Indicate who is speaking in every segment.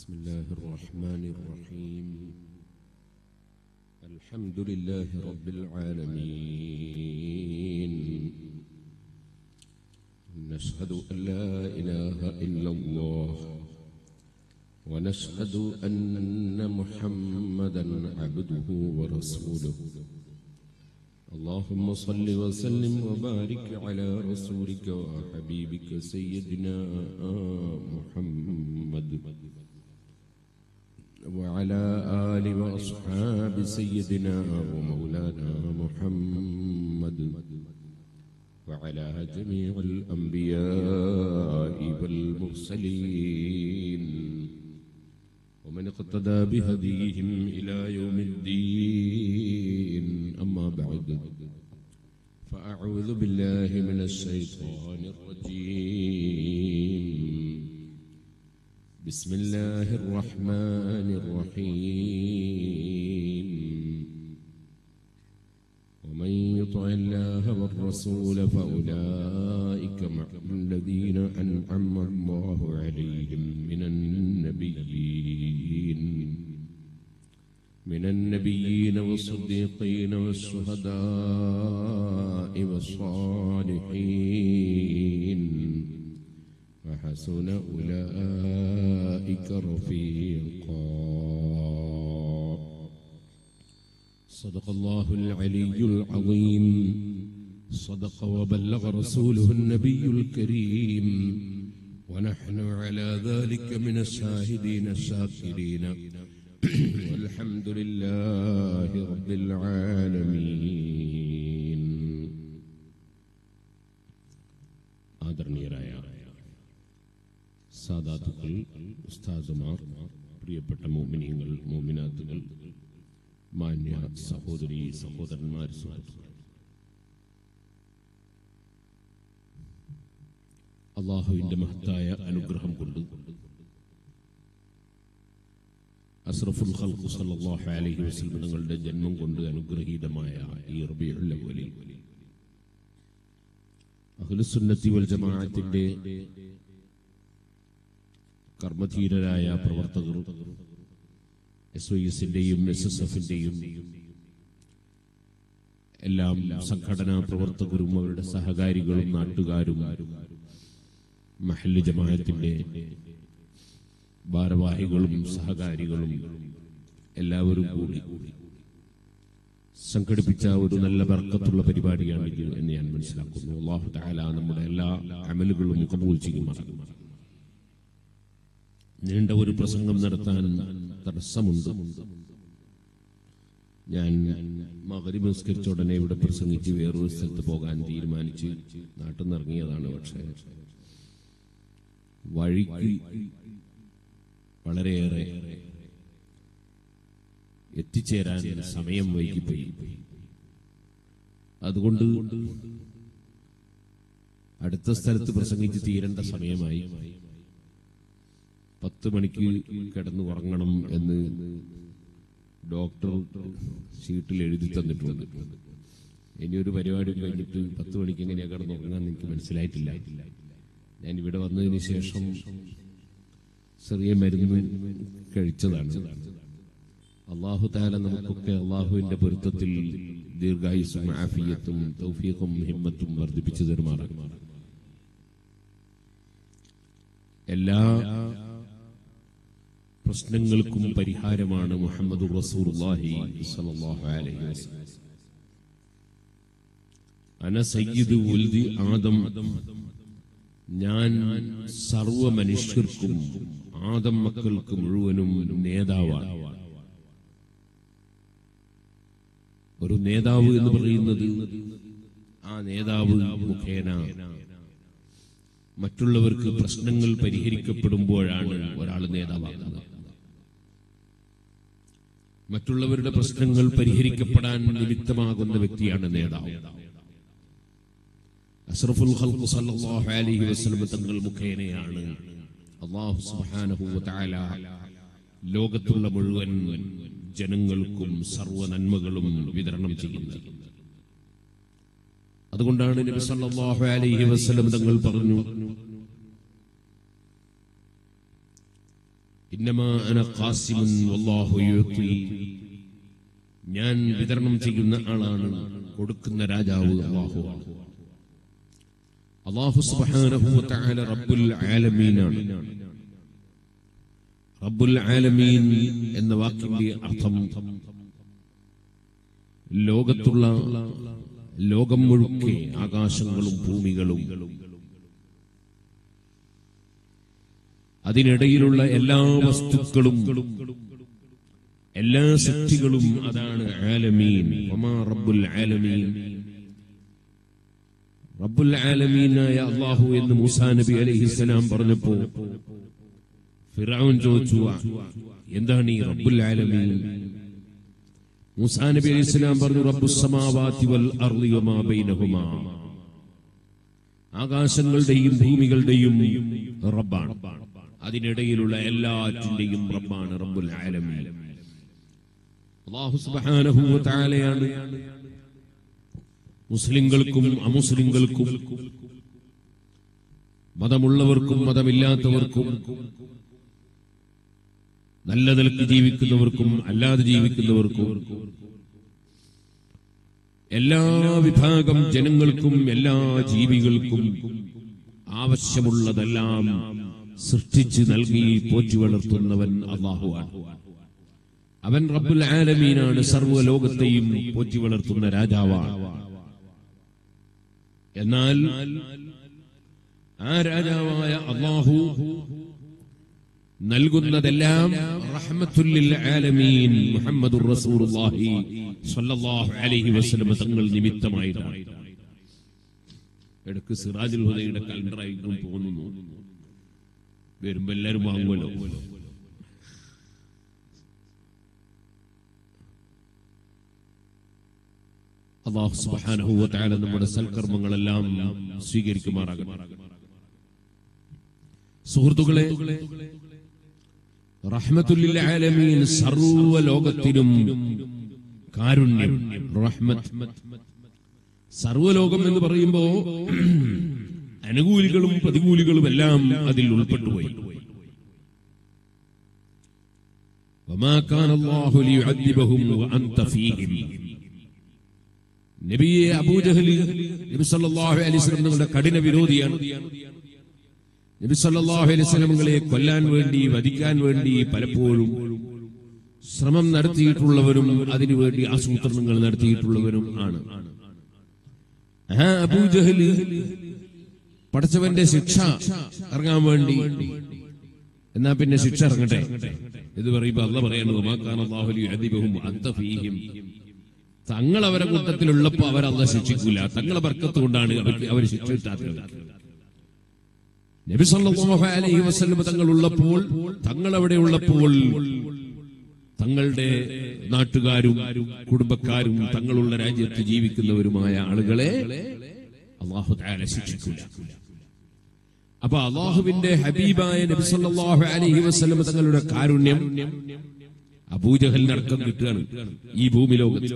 Speaker 1: بسم الله الرحمن الرحيم الحمد لله رب العالمين نشهد أن لا إله إلا الله ونشهد أن محمدا عبده ورسوله اللهم صل وسلم وبارك على رسولك وحبيبك سيدنا محمد وعلى آل وأصحاب سيدنا ومولانا محمد وعلى جميع الأنبياء والمرسلين ومن اقتدى بهديهم إلى يوم الدين أما بعد فأعوذ بالله من الشيطان الرجيم بسم الله الرحمن الرحيم ومن يطع الله والرسول فأولئك مع الذين أنعم الله عليهم من النبيين من النبيين والصديقين والشهداء والصالحين وحسن أولئك رفيقا صدق الله العلي العظيم صدق وبلغ رسوله النبي الكريم ونحن على ذلك من الشاهدين الشاكرين والحمد لله رب العالمين ആദരണീയരായ സാദാത്തുക്കൾ ഉസ്താദുമാർ പ്രിയപ്പെട്ട മോമിനിയങ്ങൾ മോമിനാത്തുകൾ മാന്യ സഹോദരി സഹോദരന്മാർ സുഹൃത്തുക്കൾ അള്ളാഹുവിന്റെ മഹത്തായ അനുഗ്രഹം കൊണ്ട് അസ്രഫുൽ ഖൽഖു സല്ലല്ലാഹു അലൈഹി വസല്ലം തങ്ങളുടെ ജന്മം കൊണ്ട് അനുഗ്രഹീതമായ ഈ റബീഉൽ അവ്വലിൽ അഹ്ലുസുന്നത്തി വൽ ജമാഅത്തിന്റെ കർമ്മധീരരായ പ്രവർത്തകർ എസ് ഐ എസിന്റെയും എസ് എസ് എഫിന്റെയും എല്ലാം സംഘടനാ പ്രവർത്തകരും അവരുടെ സഹകാരികളും നാട്ടുകാരും മഹല്ല് ജമാഅത്തിന്റെ ഭാരവാഹികളും സഹകാരികളും എല്ലാവരും കൂടി സംഘടിപ്പിച്ച ഒരു നല്ല ബർക്കത്തുള്ള പരിപാടിയാണ് ഇത് എന്ന് ഞാൻ മനസ്സിലാക്കുന്നു അള്ളാഹു തആല നമ്മുടെ എല്ലാ അമലുകളും കബൂൽ ചെയ്യുമാറാകും നീണ്ട ഒരു പ്രസംഗം നടത്താൻ തടസ്സമുണ്ട് ഞാൻ മകരി നിസ്കരിച്ച ഉടനെ ഇവിടെ പ്രസംഗിച്ച് വേറൊരു സ്ഥലത്ത് പോകാൻ തീരുമാനിച്ച് നാട്ടിൽ നിന്ന് ഇറങ്ങിയതാണ് പക്ഷേ വഴിക്ക് വളരെയേറെ എത്തിച്ചേരാൻ സമയം വൈകിപ്പോയി അതുകൊണ്ട് അടുത്ത സ്ഥലത്ത് പ്രസംഗിച്ച് തീരേണ്ട സമയമായി പത്ത് മണിക്ക് കിടന്ന് ഉറങ്ങണം എന്ന് ഡോക്ടർ ഷീട്ടിൽ എഴുതി തന്നിട്ടുണ്ട് ഇനി ഒരു പരിപാടി കഴിഞ്ഞിട്ട് പത്ത് മണിക്ക് എങ്ങനെയാ കിടന്ന് ഉറങ്ങാൻ എനിക്ക് മനസ്സിലായിട്ടില്ല ഞാൻ ഇവിടെ വന്നതിന് ശേഷം ചെറിയ മരുന്ന് കഴിച്ചതാണ് അള്ളാഹു താല നമുക്കൊക്കെ അള്ളാഹുവിന്റെ പൊരുത്തത്തിൽ ദീർഘായുസും ആഫിയത്തും തൗഫീഖും ഹിമ്മത്തും വർദ്ധിപ്പിച്ചു തരുമാറാകും എല്ലാ പ്രശ്നങ്ങൾക്കും പരിഹാരമാണ് മുഹമ്മദ് റസൂലുള്ളാഹി സ്വല്ലല്ലാഹു അലൈഹി വസല്ലം അന സയ്യിദ് ഉൽദി ആദം ഞാൻ സർവ മനുഷ്യർക്കും ആദം മക്കൾക്ക് മുഴുവനും നേതാവാണ് ഒരു നേതാവ് എന്ന് പറയുന്നത് ആ നേതാവ് മുഖേന മറ്റുള്ളവർക്ക് പ്രശ്നങ്ങൾ പരിഹരിക്കപ്പെടുമ്പോഴാണ് ഒരാൾ നേതാവാകുന്നത് മറ്റുള്ളവരുടെ പ്രശ്നങ്ങൾ പരിഹരിക്കപ്പെടാൻ നിമിത്തമാകുന്ന വ്യക്തിയാണ് നേതാവ് അഷ്റഫുൽ ഖൽഖ് സല്ലല്ലാഹു അലൈഹി വസല്ലം തങ്ങൾ മുഖേനയാണ് അല്ലാഹു സുബ്ഹാനഹു വ തആല ലോകത്തുള്ള മുഴുവൻ ജനങ്ങൾക്കും സർവ്വ നന്മകളും വിതരണം ചെയ്യുന്നത് അതുകൊണ്ടാണ് നബി സല്ലല്ലാഹു അലൈഹി വസല്ലം തങ്ങൾ പറഞ്ഞു ഇന്നമാ അന ഖാസിമുൻ വല്ലാഹു യുഅതി ഞാൻ വിതരണം ചെയ്യുന്ന ആളാണ് കൊടുക്കുന്ന രാജാവ് അല്ലാഹു അല്ലാഹു സുബ്ഹാനഹു വ തആല റബ്ബുൽ ആലമീനാണ് റബ്ബുൽ ആലമീൻ എന്ന വാക്കിന്റെ അർത്ഥം ലോകത്തുള്ള ലോകം മുഴുക്കെ ആകാശങ്ങളും ഭൂമികളും അതിനിടയിലുള്ള എല്ലാ വസ്തുക്കളും എല്ലാ സൃഷ്ടികളും അതാണ് ആലമീൻ വമാ റബ്ബുൽ ആലമീൻ റബ്ബുൽ ആലമീനായ അള്ളാഹു എന്ന് മൂസാ നബി അലൈഹിസ്സലാം പറഞ്ഞപ്പോ ഫിറഔൻ ചോദിച്ചു എന്താണ് ഈ റബ്ബുൽ ആലമീൻ മൂസാ നബി അലൈഹി സ്വലാം പറഞ്ഞു റബ്ബുസ് സമാവാതി വൽ അർളി വമാ ബൈനഹുമാ ആകാശങ്ങളുടെയും ഭൂമികളുടെയും റബ്ബാണ് അതിനിടയിലുള്ള എല്ലാറ്റിന്റെയും റബ്ബാണ് റബ്ബുൽ ആലമീൻ അല്ലാഹു സുബ്ഹാനഹു വ തആലയാണ് മുസ്ലിങ്ങൾക്കും അമുസ്ലിങ്ങൾക്കും മതമുള്ളവർക്കും മതമില്ലാത്തവർക്കും നല്ല നിലക്ക് ജീവിക്കുന്നവർക്കും അല്ലാതെ ജീവിക്കുന്നവർക്കും എല്ലാ വിഭാഗം ജനങ്ങൾക്കും എല്ലാ ജീവികൾക്കും ആവശ്യമുള്ളതെല്ലാം സൃഷ്ടിച്ച് നൽകി പോറ്റി വളർത്തുന്നവൻ അള്ളാഹുവാണ് അവൻ റബ്ബുൽ ആലമീനാണ് സർവ്വലോകത്തെയും പോറ്റി വളർത്തുന്ന രാജാവാണ് എന്നാൽ ആ രാജാവായ അള്ളാഹു നൽകുന്നതെല്ലാം റഹ്മത്തുല്ലിൽ ആലമീൻ മുഹമ്മദുർ റസൂലുള്ളാഹി സ്വല്ലല്ലാഹു അലൈഹി വസല്ലം തങ്ങൾ നിമിത്തമായിട്ടാണ് ഇടക്ക് സിറാജുൽ ഹുദയുടെ കലണ്ടറായിരിക്കും തോന്നുന്നു വരുമ്പോ എല്ലാരും വാങ്ങുമല്ലോ അള്ളാഹു സുബ്ഹാനഹു വ തആല നമ്മുടെ സൽക്കർമ്മങ്ങളെല്ലാം സ്വീകരിക്കുമാറാകട്ടെ സുഹൃത്തുക്കളെ റഹ്മത്തുല്ലിൽ ആലമീൻ സർവ്വ ലോകത്തിനും കാരുണ്യം റഹ്മത്ത് സർവ്വലോകം എന്ന് പറയുമ്പോ അനുകൂലികളും പ്രതികൂലികളും എല്ലാം അതിൽ ഉൾപ്പെട്ടുപോയി وما كان الله ليعذبهم وأنت فيهم നബിയെ അബൂജഹലി നബി സല്ലല്ലാഹു അലൈഹി വസല്ലം നിങ്ങളുടെ കഠിന വിരോധിയാണ് നബി സല്ലല്ലാഹു അലൈഹി വസല്ലമകളെ കൊല്ലാൻ വേണ്ടി വധിക്കാൻ വേണ്ടി പലപ്പോഴും ശ്രമം നടത്തിയിട്ടുള്ളവരും അതിനുവേണ്ടി ആസൂത്രണങ്ങൾ നടത്തിയിട്ടുള്ളവരും ആണ് ആ അബൂജഹല് പടച്ചവന്റെ ശിക്ഷ ഇറങ്ങാൻ വേണ്ടി എന്നാ പിന്നെ ശിക്ഷ ഇറങ്ങട്ടെ ഇത് പറയുമ്പോ അല്ല പറയുന്നത് ഉമാക്കാനല്ലാഹുലി അദിബഹും അന്ത ഫീഹിം തങ്ങൾ അവരെ കൂട്ടത്തിലുള്ളപ്പോ അവരല്ല ശിക്ഷിക്കൂല തങ്ങളെ ബർക്കത്ത് കൊണ്ടാണ് അവർക്ക് അവർ ശിക്ഷ കിട്ടാത്തത് നബി സല്ലല്ലാഹു അലൈഹി വസല്ലം തങ്ങൾ ഉള്ളപ്പോൾ തങ്ങൾ അവിടെ ഉള്ളപ്പോൾ തങ്ങളുടെ നാട്ടുകാരും കുടുംബക്കാരും തങ്ങളുള്ള രാജ്യത്ത് ജീവിക്കുന്നവരുമായ ആളുകളെ അള്ളാഹു തആല ശിക്ഷിക്കൂല അപ്പൊ അള്ളാഹുവിന്റെ ഹബീബായ നബി സല്ലല്ലാഹു അലൈഹി വസല്ലം തങ്ങളുടെ കാരുണ്യം അബൂജഹലിനടക്കം കിട്ടുകയാണ് ഈ ഭൂമി ലോകത്ത്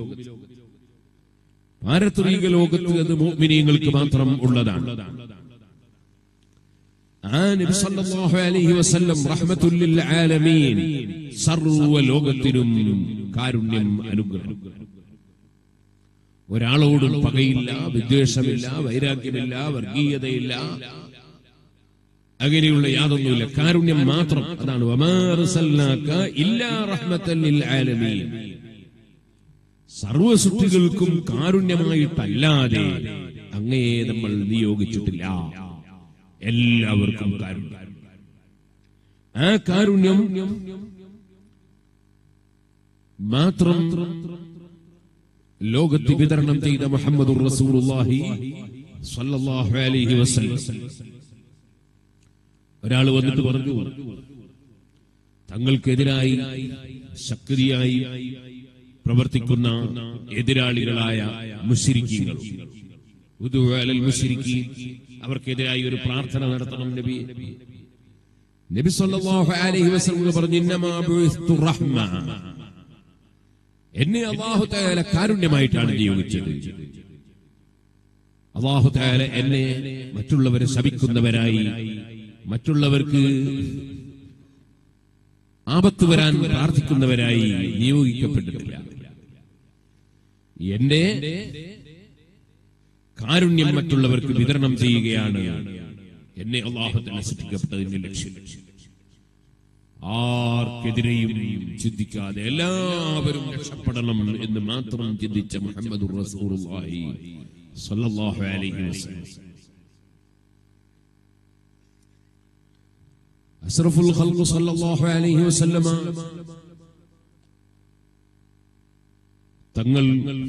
Speaker 1: പാരത്രിക ലോകത്ത് അത് മോമിനിയങ്ങൾക്ക് മാത്രം ഉള്ളതാണ് ആ നബി സല്ലല്ലാഹു അലൈഹി വസല്ലം റഹ്മത്തുൽ ലിൽ ആലമീൻ സർവ്വ ലോകത്തിനും കാരുണ്യം അനുഗ്രഹം ഒരാളോടും പകയില്ല വിദ്വേഷമില്ല വൈരാഗ്യമില്ല വർഗീയതയില്ല അങ്ങനെയുള്ള യാതൊന്നുമില്ല കാരുണ്യം മാത്രം അതാണ് വമാ അർസൽനാക ഇല്ലാ റഹ്മത്തൻ ലിൽ ആലമീൻ സർവ സൃഷ്ടികൾക്കും കാരുണ്യമായിട്ടല്ലാതെ അങ്ങയെ നമ്മൾ നിയോഗിച്ചിട്ടില്ല എല്ലാവർക്കും കാരുണ്യം ആ കാരുണ്യം മാത്രം ലോകത്ത് വിതരണം ചെയ്ത മുഹമ്മദ് റസൂലുള്ളാഹി സ്വല്ലല്ലാഹു അലൈഹി വസല്ലം ഒരാൾ വന്നിട്ട് പറഞ്ഞു തങ്ങൾക്കെതിരായി ശക്തിയായി പ്രവർത്തിക്കുന്ന എതിരാളികളായ മുഷിരിക്കീങ്ങൾ മുഷിരിക്കി അവർക്കെതിരായി ഒരു പ്രാർത്ഥന നടത്തണം നബി നബി സല്ലല്ലാഹു അലൈഹി വസല്ലം പറഞ്ഞു ഇന്നമാ ബുഇസ്തു റഹ്മ എന്നെ അല്ലാഹു തആല കാരുണ്യമായിട്ടാണ് നിയോഗിച്ചത് അല്ലാഹു തആല എന്നെ മറ്റുള്ളവരെ ശപിക്കുന്നവരായി മറ്റുള്ളവർക്ക് ആപത്ത് വരാൻ പ്രാർത്ഥിക്കുന്നവരായി നിയോഗിക്കപ്പെട്ടിട്ടില്ല എന്റെ കാരുണ്യം മറ്റുള്ളവർക്ക് വിതരണം ചെയ്യുകയാണ് എന്നെ അള്ളാഹുത്തെ നശിപ്പിക്കപ്പെട്ടതിന്റെ ലക്ഷ്യം ആർക്കെതിരെയും ചിന്തിക്കാതെ എല്ലാവരും രക്ഷപ്പെടണം എന്ന് മാത്രം ചിന്തിച്ച മുഹമ്മദ് റസൂലുള്ളാഹി സ്വല്ലല്ലാഹു അലൈഹി വസല്ലം അഷ്റഫുൽ ഖൽഖ് സ്വല്ലല്ലാഹു അലൈഹി വസല്ലമ തങ്ങൾ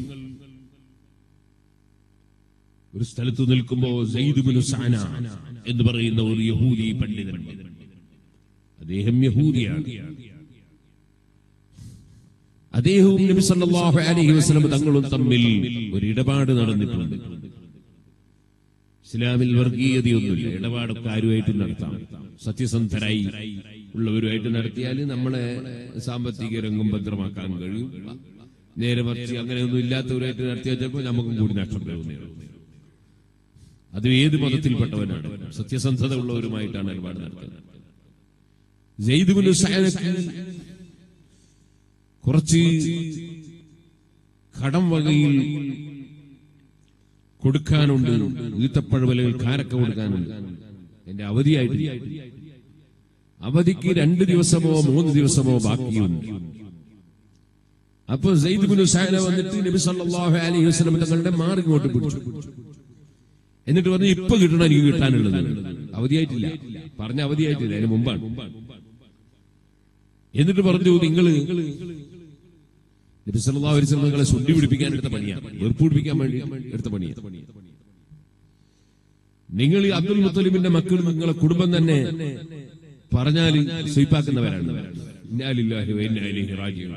Speaker 1: ഒരു സ്ഥലത്ത് നിൽക്കുമ്പോ സെയ്ദ് ബിൻ സാന എന്ന് പറയുന്ന ഒരു യഹൂദി പണ്ഡിതൻ അദ്ദേഹം യഹൂദിയാണ് അദ്ദേഹവും നബി സല്ലല്ലാഹു അലൈഹി വസല്ലം തങ്ങളും തമ്മിൽ ഒരു ഇടപാട് നടന്നിട്ടുണ്ട് ഇസ്ലാമിൽ വർഗീയതയൊന്നുമില്ല ഇടപാടൊക്കെ ആരുമായിട്ടും നടത്താം സത്യസന്ധരായി ഉള്ളവരുമായിട്ട് നടത്തിയാൽ നമ്മളെ സാമ്പത്തിക രംഗം ഭദ്രമാക്കാൻ കഴിയും നേരെ മറിച്ച് അങ്ങനെയൊന്നും ഇല്ലാത്തവരായിട്ട് നടത്തിയാൽ ചിലപ്പോൾ നമുക്കും കൂടി നഷ്ടം വരുന്നേ അത് ഏത് മതത്തിൽപ്പെട്ടവനാണ് സത്യസന്ധത ഉള്ളവരുമായിട്ടാണ് ഇടപാട് നടത്തുന്നത് സെയ്ദ് ബിൻ സഅദക്ക് കുറച്ച് കടം വകയിൽ കൊടുക്കാനുണ്ട് ഈത്തപ്പഴവലകൾ കാരക്ക കൊടുക്കാനുണ്ട് എന്റെ അവധിയായിട്ട് അവധിക്ക് രണ്ട് ദിവസമോ മൂന്ന് ദിവസമോ ബാക്കിയുണ്ട് അപ്പൊ സെയ്ദ് ബിൻ സഅദ വന്നിട്ട് നബി സല്ലല്ലാഹു അലൈഹി വസല്ലം തങ്ങളുടെ മാറിങ്ങോട്ട് പിടിച്ചു എന്നിട്ട് പറഞ്ഞു ഇപ്പൊ കിട്ടണം എനിക്ക് കിട്ടാനുള്ളത് അവധിയായിട്ടില്ല പറഞ്ഞ അവധിയായിട്ടില്ല അതിന് മുമ്പാണ് എന്നിട്ട് പറഞ്ഞു നിങ്ങൾ നബി സല്ലല്ലാഹു അലൈഹി വസല്ലം നിങ്ങളെ ശുദ്ധി പിടിപ്പിക്കാൻ എടുത്ത പണിയാണ് വെറുപ്പ് പിടിപ്പിക്കാൻ വേണ്ടി എടുത്ത പണിയാണ് നിങ്ങൾ ഈ അബ്ദുൽ മുത്തലിബിന്റെ മക്കൾ നിങ്ങളെ കുടുംബം തന്നെ പറഞ്ഞാൽ സ്വീപ്പാക്കുന്നവരാണ് ഇന്നാലില്ലാഹി വ ഇന്നാ ഇലൈഹി റാജിഊൻ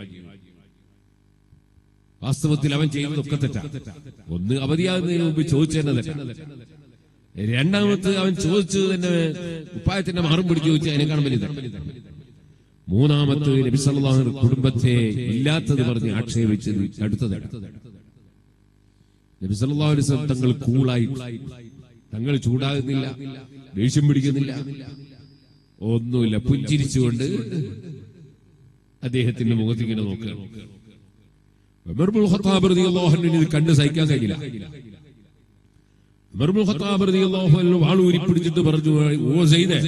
Speaker 1: വാസ്തവത്തിൽ അവൻ ചെയ്യുന്നതൊക്കെ തെറ്റാ ഒന്ന് അവധിയാകുന്നതിന് മുമ്പ് ചോദിച്ചതന്നെ തെറ്റാ രണ്ടാമത് അവൻ ചോദിച്ചത് തന്നെ ഉപ്പായത്തിന്റെ മാറും പിടിച്ച് ചോദിച്ചാൽ അതിനേക്കാളും വലുത് മൂന്നാമത്തെ നബി സല്ലല്ലാഹു അലൈഹി കുടുംബത്തെ ഇല്ലാത്തത് പറഞ്ഞ് ആക്ഷേപിച്ചത് അടുത്തതാണ് നബി സല്ലല്ലാഹു അലൈഹി വസല്ലം തങ്ങൾ കൂളായി തങ്ങൾ ചൂടാകുന്നില്ല ദേഷ്യം പിടിക്കുന്നില്ല ഒന്നുമില്ല പുഞ്ചിരിച്ചുകൊണ്ട് അദ്ദേഹത്തിന്റെ മുഖത്ത് ഇങ്ങനെ നോക്കുക ഉമർ ഇബ്നുൽ ഖത്താബ് റളിയല്ലാഹു അൻഹു ഇത് കണ്ട് സഹിക്കാൻ കഴിയില്ല ഉമർ ഇബ്നുൽ ഖത്താബ് റളിയല്ലാഹു അൻഹു വാൾ ഊരി പിടിച്ചിട്ട് പറഞ്ഞു ഓ സെയ്ദേ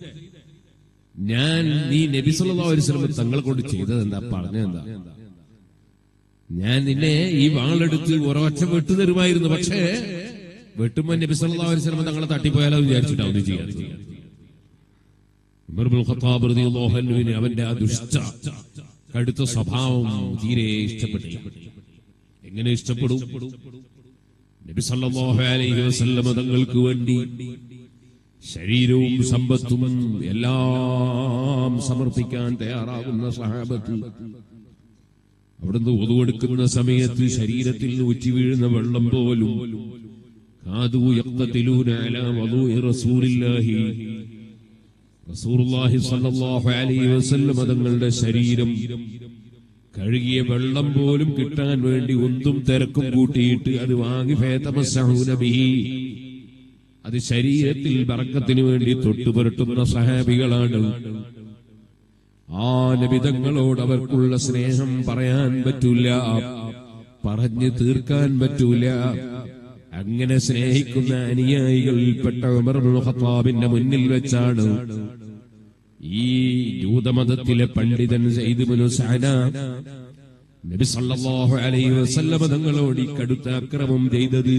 Speaker 1: ഞാൻ നീ നബി സല്ലല്ലാഹു അലൈഹി വസല്ലം തങ്ങളെ കൊണ്ട് ചെയ്തത് എന്താ പറഞ്ഞത് എന്താ ഞാൻ നിന്നെ ഈ വാളെടുത്ത് ഒരൊറ്റ വെട്ടു തരുമായിരുന്നു പക്ഷേ വെട്ടുമ്പോ നബി സല്ലല്ലാഹു അലൈഹി വസല്ലം തങ്ങളെ തട്ടിപ്പോയാലോ വിചാരിച്ചിട്ടാ ഒന്നും ചെയ്യാത്തത് ഉമർ ഇബ്നുൽ ഖത്താബ് റളിയല്ലാഹു അൻഹുവിന് അവന്റെ ആ ദുഷ്ട കടുത്ത സ്വഭാവം തീരെ ഇഷ്ടപ്പെട്ടില്ല എങ്ങനെ ഇഷ്ടപ്പെടും നബി സല്ലല്ലാഹു അലൈഹി വസല്ലം തങ്ങൾക്ക് വേണ്ടി ശരീരവും സമ്പത്തും എല്ലാം സമർപ്പിക്കാൻ തയ്യാറാകുന്ന സഹാബത്ത് അവിടുന്ന് ഒതുവെടുക്കുന്ന സമയത്ത് ശരീരത്തിൽ ഊറ്റി വീഴുന്ന വെള്ളം പോലും കാതു യഖ്തതിലൂന അലാ വദൂഇ റസൂലില്ലാഹി റസൂലുള്ളാഹി സ്വല്ലല്ലാഹു അലൈഹി വസല്ലം തങ്ങളുടെ ശരീരം കഴുകിയ വെള്ളം പോലും കിട്ടാൻ വേണ്ടി ഒന്നും തിരക്കും കൂട്ടിയിട്ട് അത് വാങ്ങി ഫേതമസ്സഹൂന ബിഹി അത് ശരീരത്തിൽ ബറക്കത്തിന് വേണ്ടി തൊട്ടുപുരട്ടുന്ന സഹാബികളാണ് ആ നബിതങ്ങളോട് അവർക്കുള്ള സ്നേഹം പറയാൻ പറ്റൂല പറഞ്ഞു തീർക്കാൻ പറ്റൂല അങ്ങനെ സ്നേഹിക്കുന്ന അനുയായികളിൽപ്പെട്ട ഉമർ ഇബ്നുൽ ഖത്താബിന്റെ മുന്നിൽ വെച്ചാണ് ഈ ജൂതമതത്തിലെ പണ്ഡിതൻ സെയ്ദ് ഇബ്നു സഅദ നബി സല്ലല്ലാഹു അലൈഹി വസല്ലമ തങ്ങളോട് ഈ കടുത്ത അക്രമം ചെയ്തത്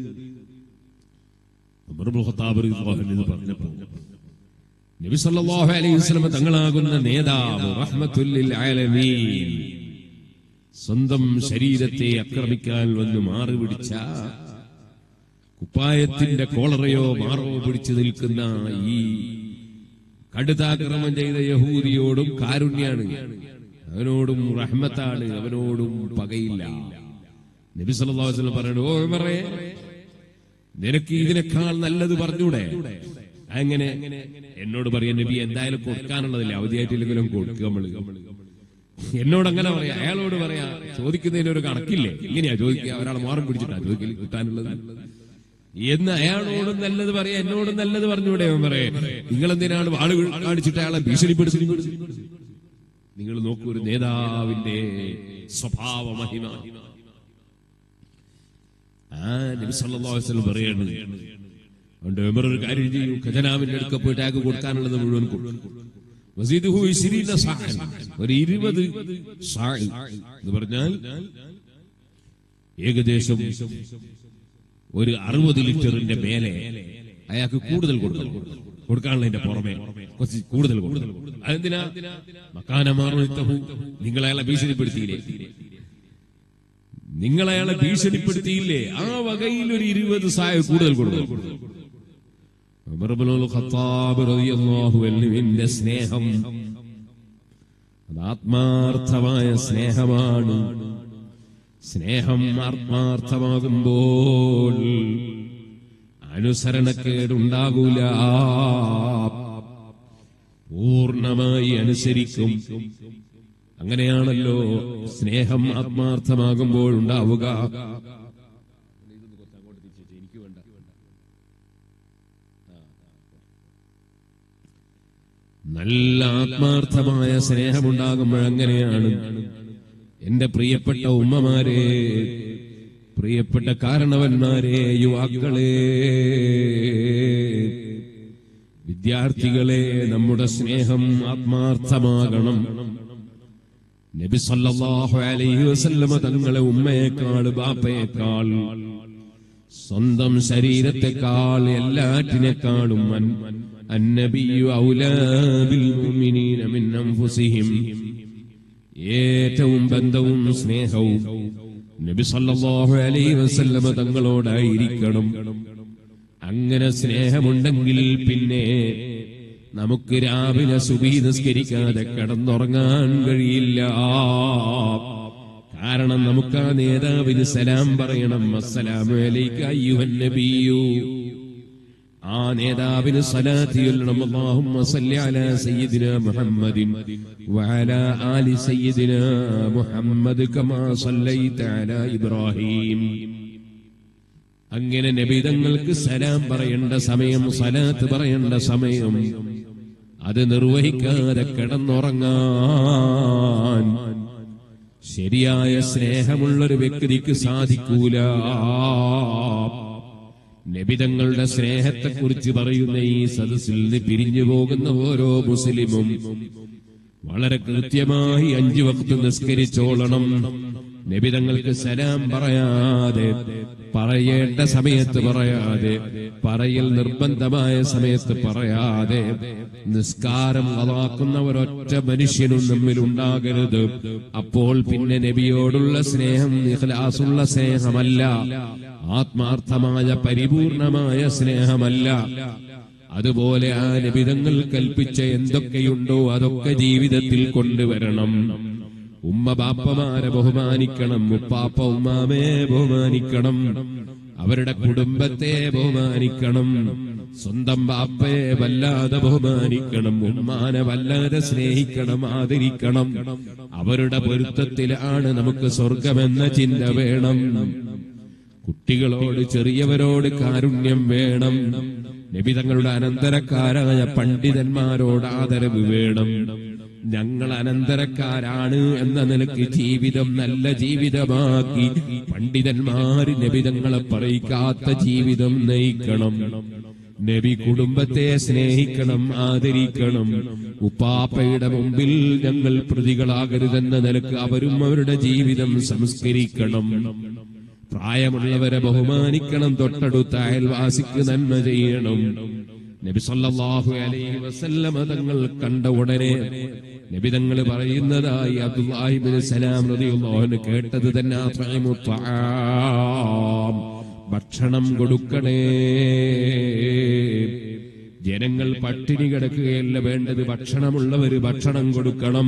Speaker 1: ഉമർ ഇബ്നുൽ ഖത്താബ് റളിയല്ലാഹു അൻഹു ഇത് പറഞ്ഞപ്പോൾ നബി സല്ലല്ലാഹു അലൈഹി വസല്ലമ തങ്ങളാകുന്ന നേതാവ് റഹ്മത്തുൽ ലിൽ ആലമീൻ സ്വന്തം ശരീരത്തെ ആക്രമിക്കാൻ വന്ന് മാറി പിടിച്ച കുപ്പായത്തിന്റെ കോളറയോ മാറോ പിടിച്ചു നിൽക്കുന്ന ഈ കടുതാക്രമം ചെയ്ത യഹൂദിയോടും കാരുണ്യാണ് അവനോടും റഹ്മത്താണ് അവനോടും പകയില്ല നബി സല്ലല്ലാഹു അലൈഹി വസല്ലം പറയണു ഓ ഉമറേ നിനക്ക് ഇതിനേക്കാൾ നല്ലത് പറഞ്ഞൂടെ അങ്ങനെ എന്നോട് പറയാൻ നബി എന്തായാലും കൊടുക്കാനുള്ളതില്ല അവധിയായിട്ടില്ലെങ്കിലും കൊടുക്കുക നമ്മള് എന്നോട് അങ്ങനെ പറയാ അയാളോട് പറയാ ചോദിക്കുന്നതിന് ഒരു കണക്കില്ലേ ഇങ്ങനെയാ ചോദിക്കുക ഒരാൾ മാറും പിടിച്ചിട്ടാ ചോദിക്കൽ കിട്ടാനുള്ളത് എന്ന് അയാളോടും നല്ലത് പറയാ എന്നോടും നല്ലത് പറഞ്ഞൂടെ അവൻ പറയേ നിങ്ങൾ എന്തിനാണ് വാള് കാണിച്ചിട്ട് അയാളെ ഭീഷണിപ്പെടുത്തി നിങ്ങൾ നോക്കൂ ഒരു നേതാവിന്റെ സ്വഭാവ മഹിമ ആ നബി സല്ലല്ലാഹു അലൈഹി വസല്ലം പറയാണ് അതുകൊണ്ട് ഉമർ ഒരു കാര്യം ചെയ്യൂ ഖജനാവിന്റെ അടുക്ക പോയിട്ട് അയാൾക്ക് കൊടുക്കാനുള്ളത് മുഴുവൻ കൊടുക്കും വസീദുഹു ഇശ്രീന സാഅൻ. ഒരു ഇരുപത് സാഅ് എന്ന് പറഞ്ഞാൽ ഏകദേശം ഒരു അറുപത് ലിറ്ററിന്റെ മേലെ അയാൾക്ക് കൂടുതൽ കൊടുക്കണം കൊടുക്കാനുള്ളതിന്റെ പുറമെ കുറച്ച് കൂടുതൽ കൊടുക്കണം അതെന്തിനാ മക്കാനമാറുത്തഹു നിങ്ങൾ അയാളെ ഭീഷണിപ്പെടുത്തിയില്ലേ നിങ്ങൾ അയാളെ ഭീഷണിപ്പെടുത്തിയില്ലേ ആ വകയിൽ ഒരു ഇരുപത് സായ കൂടുതൽ കൊടുക്കണം ഉമർ ഇബ്നുൽ ഖത്താബ് റളിയല്ലാഹു അൻഹുവിന്റെ സ്നേഹം അത് ആത്മാർത്ഥമായ സ്നേഹമാണ് സ്നേഹം ആത്മാർത്ഥമാകുമ്പോൾ അനുസരണക്കേടുണ്ടാകൂല പൂർണ്ണമായി അനുസരിക്കും അങ്ങനെയാണല്ലോ സ്നേഹം ആത്മാർത്ഥമാകുമ്പോൾ ഉണ്ടാവുക നല്ല ആത്മാർത്ഥമായ സ്നേഹമുണ്ടാകുമ്പോഴങ്ങനെയാണ് എന്റെ പ്രിയപ്പെട്ട ഉമ്മമാരെ പ്രിയപ്പെട്ട കാരണവന്മാരെ യുവാക്കളെ വിദ്യാർത്ഥികളെ നമ്മുടെ സ്നേഹം ആത്മാർത്ഥമാകണം നബി സല്ലല്ലാഹു അലൈഹി വസല്ലമ തങ്ങളെ ഉമ്മയേക്കാൾ ബാപ്പയേക്കാൾ സ്വന്തം ശരീരത്തെക്കാൾ എല്ലാറ്റിനേക്കാളും അൻ- അന്നബിയു ഔലാ ബിൽ മുഅ്മിനീന മിൻ അൻഫുസിഹിം ഏറ്റവും ബന്ധവും സ്നേഹവും നബി സല്ലല്ലാഹു അലൈഹി വസല്ലമ തങ്ങളോടായിരിക്കണം അങ്ങനെ സ്നേഹമുണ്ടെങ്കിൽ പിന്നെ നമുക്ക് രാവിലെ സുബി നിസ്കരിക്കാതെ കിടന്നുറങ്ങാൻ കഴിയില്ല കാരണം നമുക്ക് ആ നേതാവിന് സലാം പറയണം അസ്സലാമു അലൈക അയ്യുഹൻ നബിയു ആ നേതാവിന് സലാത്ത് ചൊല്ലണം അല്ലാഹുമ്മ സല്ലി അലാ സയ്യിദിന മുഹമ്മദിൻ വഅലാ ആലി സയ്യിദിന മുഹമ്മദ് കമാ സല്ലൈത അലാ ഇബ്രാഹിം അങ്ങനെ നബിതങ്ങൾക്ക് സലാം പറയേണ്ട സമയം സലാത്ത് പറയേണ്ട സമയം അത് നിർവഹിക്കാതെ കിടന്നുറങ്ങാൻ ശരിയായ സ്നേഹമുള്ളൊരു വ്യക്തിക്ക് സാധിക്കൂല നബിതങ്ങളുടെ സ്നേഹത്തെക്കുറിച്ച് പറയുന്ന ഈ സദസ്സിൽ നിന്ന് പിരിഞ്ഞു പോകുന്ന ഓരോ മുസ്ലിമും വളരെ കൃത്യമായി അഞ്ചു വക്ത് നിസ്കരിച്ചോളണം നബിതങ്ങൾക്ക് സലാം പറയാതെ പറയേണ്ട സമയത്ത് പറയാതെ പറയൽ നിർബന്ധമായ സമയത്ത് പറയാതെ നിസ്കാരം അതാക്കുന്ന ഒരൊറ്റ മനുഷ്യനും നമ്മിൽ ഉണ്ടാകരുത് അപ്പോൾ പിന്നെ നബിയോടുള്ള സ്നേഹം ഇഖ്ലാസുള്ള സ്നേഹമല്ല ആത്മാർത്ഥമായ പരിപൂർണമായ സ്നേഹമല്ല അതുപോലെ ആ നിബിതങ്ങൾ കൽപ്പിച്ച എന്തൊക്കെയുണ്ടോ അതൊക്കെ ജീവിതത്തിൽ കൊണ്ടുവരണം ഉമ്മ ബാപ്പമാരെ ബഹുമാനിക്കണം ഉപ്പാപ്പ ഉമ്മാമയെ ബഹുമാനിക്കണം അവരുടെ കുടുംബത്തെ ബഹുമാനിക്കണം സ്വന്തം ബാപ്പയെ വല്ലാതെ ബഹുമാനിക്കണം ഉമ്മാനെ വല്ലാതെ സ്നേഹിക്കണം ആദരിക്കണം അവരുടെ പൊരുത്തത്തിലാണ് നമുക്ക് സ്വർഗമെന്ന ചിന്ത വേണം കുട്ടികളോട് ചെറിയവരോട് കാരുണ്യം വേണം നബി തങ്ങളുടെ അനന്തരക്കാരായ പണ്ഡിതന്മാരോട് ആദരവ് വേണം ഞങ്ങൾ അനന്തരക്കാരാണ് എന്ന നിലയ്ക്ക് ജീവിതം നല്ല ജീവിതമാക്കി പണ്ഡിതന്മാര് നബിതങ്ങളെ പറയിക്കാത്ത ജീവിതം നയിക്കണം നബി കുടുംബത്തെ സ്നേഹിക്കണം ആദരിക്കണം ഉപ്പാപ്പയുടെ മുമ്പിൽ ഞങ്ങൾ പ്രതികളാകരുതെന്ന നിലക്ക് അവരും അവരുടെ ജീവിതം സംസ്കരിക്കണം പ്രായമുള്ളവരെ ബഹുമാനിക്കണം തൊട്ടടുത്ത അയൽവാസിക്ക് നന്മ ചെയ്യണം നബി സല്ലല്ലാഹു അലൈഹി വസല്ലമ തങ്ങൾ കണ്ട ഉടനെ നബി തങ്ങൾ പറയുന്നതായി അബ്ദുല്ലാഹിബ്നു സലാം റളിയല്ലാഹു അൻഹു കേട്ടത് തന്നെ അത്ഇമു ത്വആം. ഭക്ഷണം കൊടുക്കണേ ജനങ്ങൾ പട്ടിണി കിടക്കുകയല്ല വേണ്ടത് ഭക്ഷണമുള്ളവര് ഭക്ഷണം കൊടുക്കണം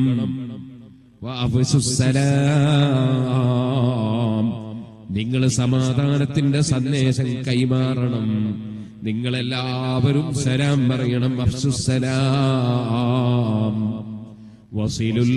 Speaker 1: വഅഫ്സുസ്സലാം. നിങ്ങൾ സമാധാനത്തിന്റെ സന്ദേശം കൈമാറണം നിങ്ങളെല്ലാവരും സലാം പറയണം അഫ്സുസ്സലാം വസിലുൽ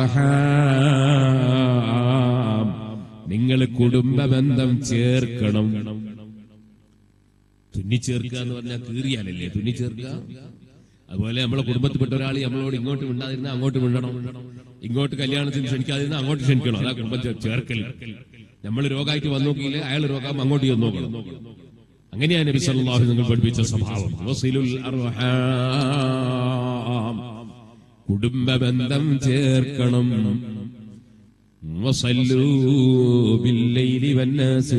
Speaker 1: അർഹാം നിങ്ങൾ കുടുംബ ബന്ധം ചേർക്കണം തുന്നിച്ചേർക്കുക എന്ന് പറഞ്ഞാൽ കീറിയാലല്ലേ തുന്നിച്ചേർക്കുക അതുപോലെ നമ്മളെ കുടുംബത്തിൽപ്പെട്ട ഒരാൾ നമ്മളോട് ഇങ്ങോട്ട് മിണ്ടാതിരുന്ന അങ്ങോട്ട് മിണ്ടണം ഇങ്ങോട്ട് കല്യാണത്തിന് ക്ഷണിക്കാതിരുന്ന അങ്ങോട്ട് ക്ഷണിക്കണം അതാ കുടുംബത്തിൽ ചേർക്കൽ നമ്മൾ രോഗമായിട്ട് വന്നു നോക്കിയില്ല അയാൾ രോഗം അങ്ങോട്ട് ചെന്ന് നോക്കണം അങ്ങനെയാണ് നബി സല്ലല്ലാഹു അലൈഹി നിങ്ങൾ പഠിപ്പിച്ച സ്വഭാവം വസിലുൽ അർഹാം കുടുംബ ബന്ധം ചേർക്കണം വസല്ലൂ ബില്ലൈലി വന്നാസു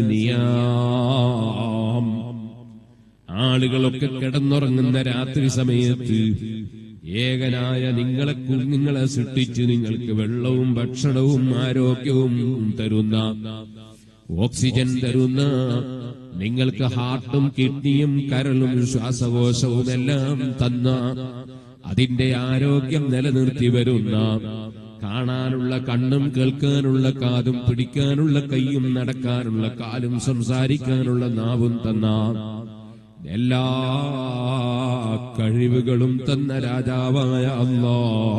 Speaker 1: നിയാം ആളുകളൊക്കെ കിടന്നുറങ്ങുന്ന രാത്രി സമയത്ത് ഏകനായ നിങ്ങളെ കുഞ്ഞുങ്ങളെ സൃഷ്ടിച്ച് നിങ്ങൾക്ക് വെള്ളവും ഭക്ഷണവും ആരോഗ്യവും തരുന്ന ഓക്സിജൻ തരുന്ന നിങ്ങൾക്ക് ഹാർട്ടും കിഡ്നിയും കരളും ശ്വാസകോശവും എല്ലാം തന്ന അതിന്റെ ആരോഗ്യം നിലനിർത്തി വരുന്ന കാണാനുള്ള കണ്ണും കേൾക്കാനുള്ള കാതും പിടിക്കാനുള്ള കൈയും നടക്കാനുള്ള കാലും സംസാരിക്കാനുള്ള നാവും തന്ന എല്ലാ കഴിവുകളും തന്ന രാജാവായ അല്ലാ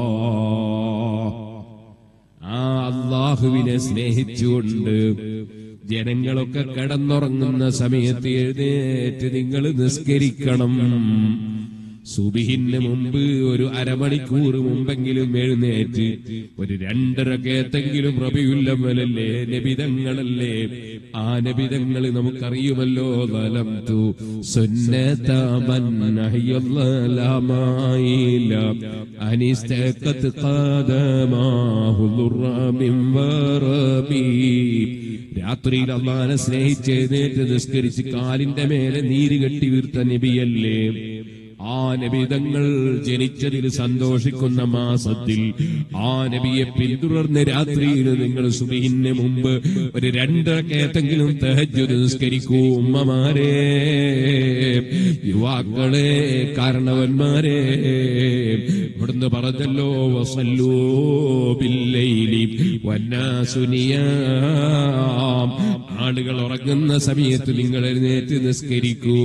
Speaker 1: ആ അള്ളാഹുവിനെ സ്നേഹിച്ചുകൊണ്ട് ജനങ്ങളൊക്കെ കിടന്നുറങ്ങുന്ന സമയത്ത് എഴുന്നേറ്റ് നിങ്ങൾ നിസ്കരിക്കണം സുബിഹിന് മുമ്പ് ഒരു അരമണിക്കൂർ മുമ്പെങ്കിലും എഴുന്നേറ്റ് ഒരു രണ്ടരക്കേത്തെങ്കിലും റബിയുല്ലമലല്ലേ നബിതങ്ങളല്ലേ ആ നബിതങ്ങൾ നമുക്കറിയുമല്ലോ വലം തു അനിസ്തക്കത്ത് രാത്രിയിൽ അള്ളാനെ സ്നേഹിച്ച് എഴുന്നേറ്റ് നിസ്കരിച്ച് കാലിന്റെ മേലെ നീര് കെട്ടി വീർത്ത നബിയല്ലേ ആ നബിതങ്ങൾ ജനിച്ചതിൽ സന്തോഷിക്കുന്ന മാസത്തിൽ ആ നബിയെ പിന്തുടർന്ന് രാത്രിയിൽ നിങ്ങൾ സുബിഹിന് മുമ്പ് ഒരു രണ്ടരക്കേത്തെങ്കിലും തഹജ്ജുദ് നിസ്കരിക്കൂ ഉമ്മമാരെ യുവാക്കളെ കാരണവന്മാരെ ഇവിടുന്ന് പറഞ്ഞല്ലോ വസല്ലൂ ബില്ലൈലി വന്നാസുനിയാം ആളുകൾ ഉറങ്ങുന്ന സമയത്ത് നിങ്ങൾ എഴുന്നേറ്റ് നിസ്കരിക്കൂ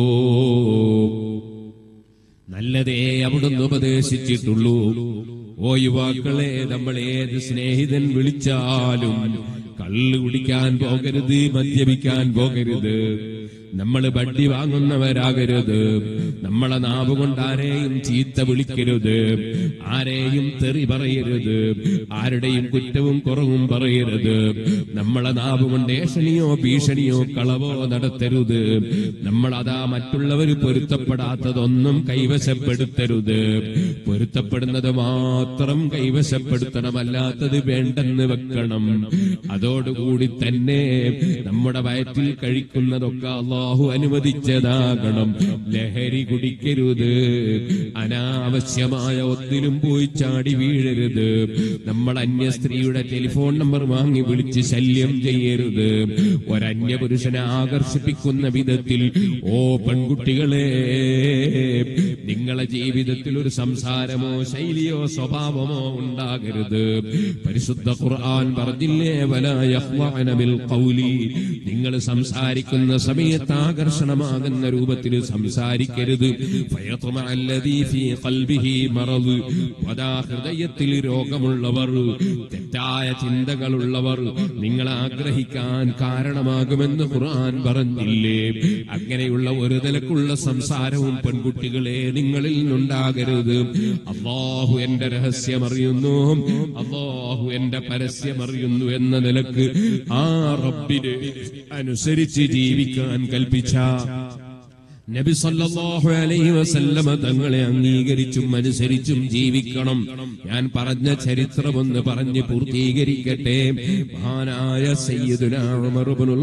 Speaker 1: നല്ലതേ അവിടുന്ന് ഉപദേശിച്ചിട്ടുള്ളൂ ഓ യുവാക്കളെ നമ്മൾ ഏത് സ്നേഹിതൻ വിളിച്ചാലും കള്ള് കുടിക്കാൻ പോകരുത് മദ്യപിക്കാൻ പോകരുത് നമ്മൾ ബഡ്ഡി വാങ്ങുന്നവരാകരുത് നമ്മളെ നാവ് കൊണ്ട് ആരെയും ചീത്ത വിളിക്കരുത് ആരെയും തെറി പറയരുത് ആരുടെയും കുറ്റവും കുറവും പറയരുത് നമ്മളെ നാവ് കൊണ്ട് ഏഷണിയോ ഭീഷണിയോ കളവോ നടത്തരുത് നമ്മൾ അതാ മറ്റുള്ളവർ പൊരുത്തപ്പെടാത്തതൊന്നും കൈവശപ്പെടുത്തരുത് പൊരുത്തപ്പെടുന്നത് മാത്രം കൈവശപ്പെടുത്തണമല്ലാത്തത് വേണ്ടെന്ന് വെക്കണം അതോടുകൂടി തന്നെ നമ്മുടെ വയറ്റിൽ കഴിക്കുന്നതൊക്കെ അള്ളാഹു അനുവദിച്ചതാകണം ലഹരി കുടിക്കരുത് അനാവശ്യമായ ഒന്നിലും പോയി ചാടി വീഴരുത് നമ്മൾ അന്യ സ്ത്രീയുടെ ടെലിഫോൺ നമ്പർ വാങ്ങി വിളിച്ച് ശല്യം ചെയ്യരുത് ഒരന്യ പുരുഷനെ ആകർഷിപ്പിക്കുന്ന വിധത്തിൽ ഓ പെൺകുട്ടികളെ നിങ്ങളെ ജീവിതത്തിൽ ഒരു സംസാരമോ ശൈലിയോ സ്വഭാവമോ ഉണ്ടാകരുത് പരിശുദ്ധ ഖുർആൻ പറഞ്ഞില്ലേ വലായഹ്വാന ബിൽ ഖൗലി നിങ്ങൾ സംസാരിക്കുന്ന സമയത്ത് ആകർഷണമാകുന്ന രൂപത്തിൽ സംസാരിക്കരുത് ഫയത്മഅ അല്ലദീ ഫീ ഖൽബിഹി മറദ് വദാ ഹൃദയത്തിൽ രോഗമുള്ളവർ തെറ്റായ ചിന്തകളുള്ളവർ നിങ്ങളെ ആഗ്രഹിക്കാൻ കാരണമാകുമെന്ന് ഖുർആൻ പറഞ്ഞില്ലേ അങ്ങനെയുള്ള ഒരു നിലക്കുള്ള സംസാരവും പെൺകുട്ടികളെ നിങ്ങളിൽ നിന്നുണ്ടാകരുത് അള്ളാഹു എന്റെ രഹസ്യം അറിയുന്നു അള്ളാഹു എന്റെ പരസ്യം അറിയുന്നു എന്ന നിലക്ക് ആ റബ്ബിനെ അനുസരിച്ച് ജീവിക്കാൻ കൽപ്പിച്ച നബി സല്ലല്ലാഹു അലൈഹി വസല്ലമ തങ്ങളെ അംഗീകരിച്ചും അനുസരിച്ചും ജീവിക്കണം ഞാൻ പറഞ്ഞ ചരിത്രം ഒന്ന് പറഞ്ഞ് പൂർത്തീകരിക്കട്ടെ മഹാനായ സയ്യിദുനാ ഉമർ ഇബ്നുൽ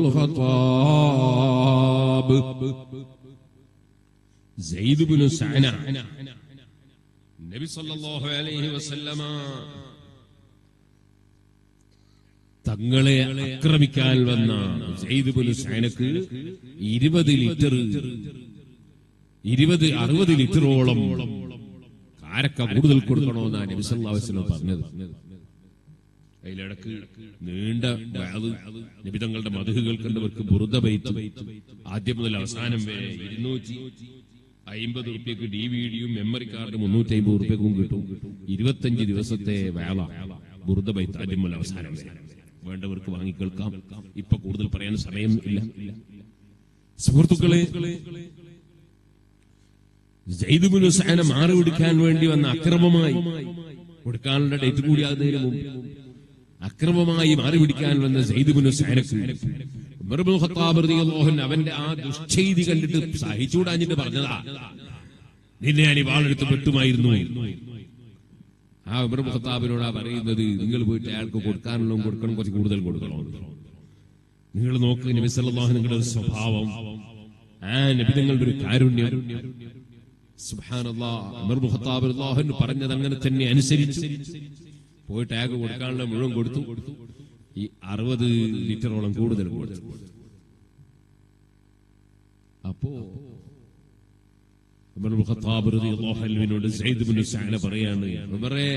Speaker 1: ഖത്താബ് സെയ്ദ് ഇബ്നു സഅന നബി സല്ലല്ലാഹു അലൈഹി വസല്ലമ തങ്ങളെ ആക്രമിക്കാൻ വന്ന സെയ്ദ് ഇബ്നു സഅനക്ക് ഇരുപത് ലിറ്റർ ഇരുപത് അറുപത് ലിറ്ററോളം കാരക്ക കൂടുതൽ കൊടുക്കണമെന്നാണ് നബി സല്ലല്ലാഹു അലൈഹി വസല്ലം പറഞ്ഞത് അതിലിടക്ക് നീണ്ട വഅദ് നിബിതങ്ങളുടെ മധു കേൾക്കേണ്ടവർക്ക് ബുറുദ ബൈത്ത് ആദ്യം മുതൽ അവസാനം വരെ ഇരുന്നൂറ്റി അയിമ്പത് റുപ്യക്ക് ഡി വി ഡിയും മെമ്മറി കാർഡ് മുന്നൂറ്റി അമ്പത് റുപ്യക്കും കിട്ടും ഇരുപത്തഞ്ച് ദിവസത്തെ വേള ബുറുദ ബൈത്ത് ആദ്യം മുതൽ അവസാനം വരെ വേണ്ടവർക്ക് വാങ്ങിക്കേൾക്കാം ഇപ്പൊ കൂടുതൽ പറയാൻ സമയം ഇല്ല സുഹൃത്തുക്കളെ ജയ്ദുബിന് സഹന മാറി പിടിക്കാൻ വേണ്ടി വന്ന അക്രമമായി കൊടുക്കാനുള്ള ഡേറ്റ് കൂടി ആകുന്നതിന് മുമ്പ് അക്രമമായി മാറി പിടിക്കാൻ വന്ന ജയ്ദുബിന് സഹനക്ക് ഉമർ ഇബ്നുൽ ഖത്താബ് റളിയല്ലാഹു അൻഹു അവന്റെ ആ ദുഷ്ചെയ്തി കണ്ടിട്ട് സഹിച്ചൂടാഞ്ഞിട്ട് പറഞ്ഞതാ നിന്നെ ഞാൻ ഈ വാളെടുത്ത് വെട്ടുമായിരുന്നു ആ ഉമർ ഇബ്നുൽ ഖത്താബിനോടാ പറയുന്നത് നിങ്ങൾ പോയിട്ട് അയാൾക്ക് കൊടുക്കാനുള്ളതും കൊടുക്കണം കുറച്ച് കൂടുതൽ കൊടുക്കണം നിങ്ങൾ നോക്ക് നബി സല്ലല്ലാഹു നിങ്ങളുടെ ഒരു സ്വഭാവം ആ നബി നിങ്ങളുടെ ഒരു കാരുണ്യം സുബ്ഹാനല്ലാഹ് ഉമർ ഇബ്നുൽ ഖത്താബ് റളിയല്ലാഹു അൻഹു പറഞ്ഞത് അങ്ങനെ തന്നെ അനുസരിച്ചു പോയിട്ട് അയാൾക്ക് കൊടുക്കാനുള്ള മുഴുവൻ കൊടുത്തു ഈ അറുപത് ലിറ്ററോളം കൂടുതൽ കൊടുത്തു അപ്പോ ഉമർ ഇബ്നുൽ ഖത്താബ് റളിയല്ലാഹു അൻഹുവിനോട് സയ്യിദ് ഇബ്നു സഅന പറയാണ് ഉമറേ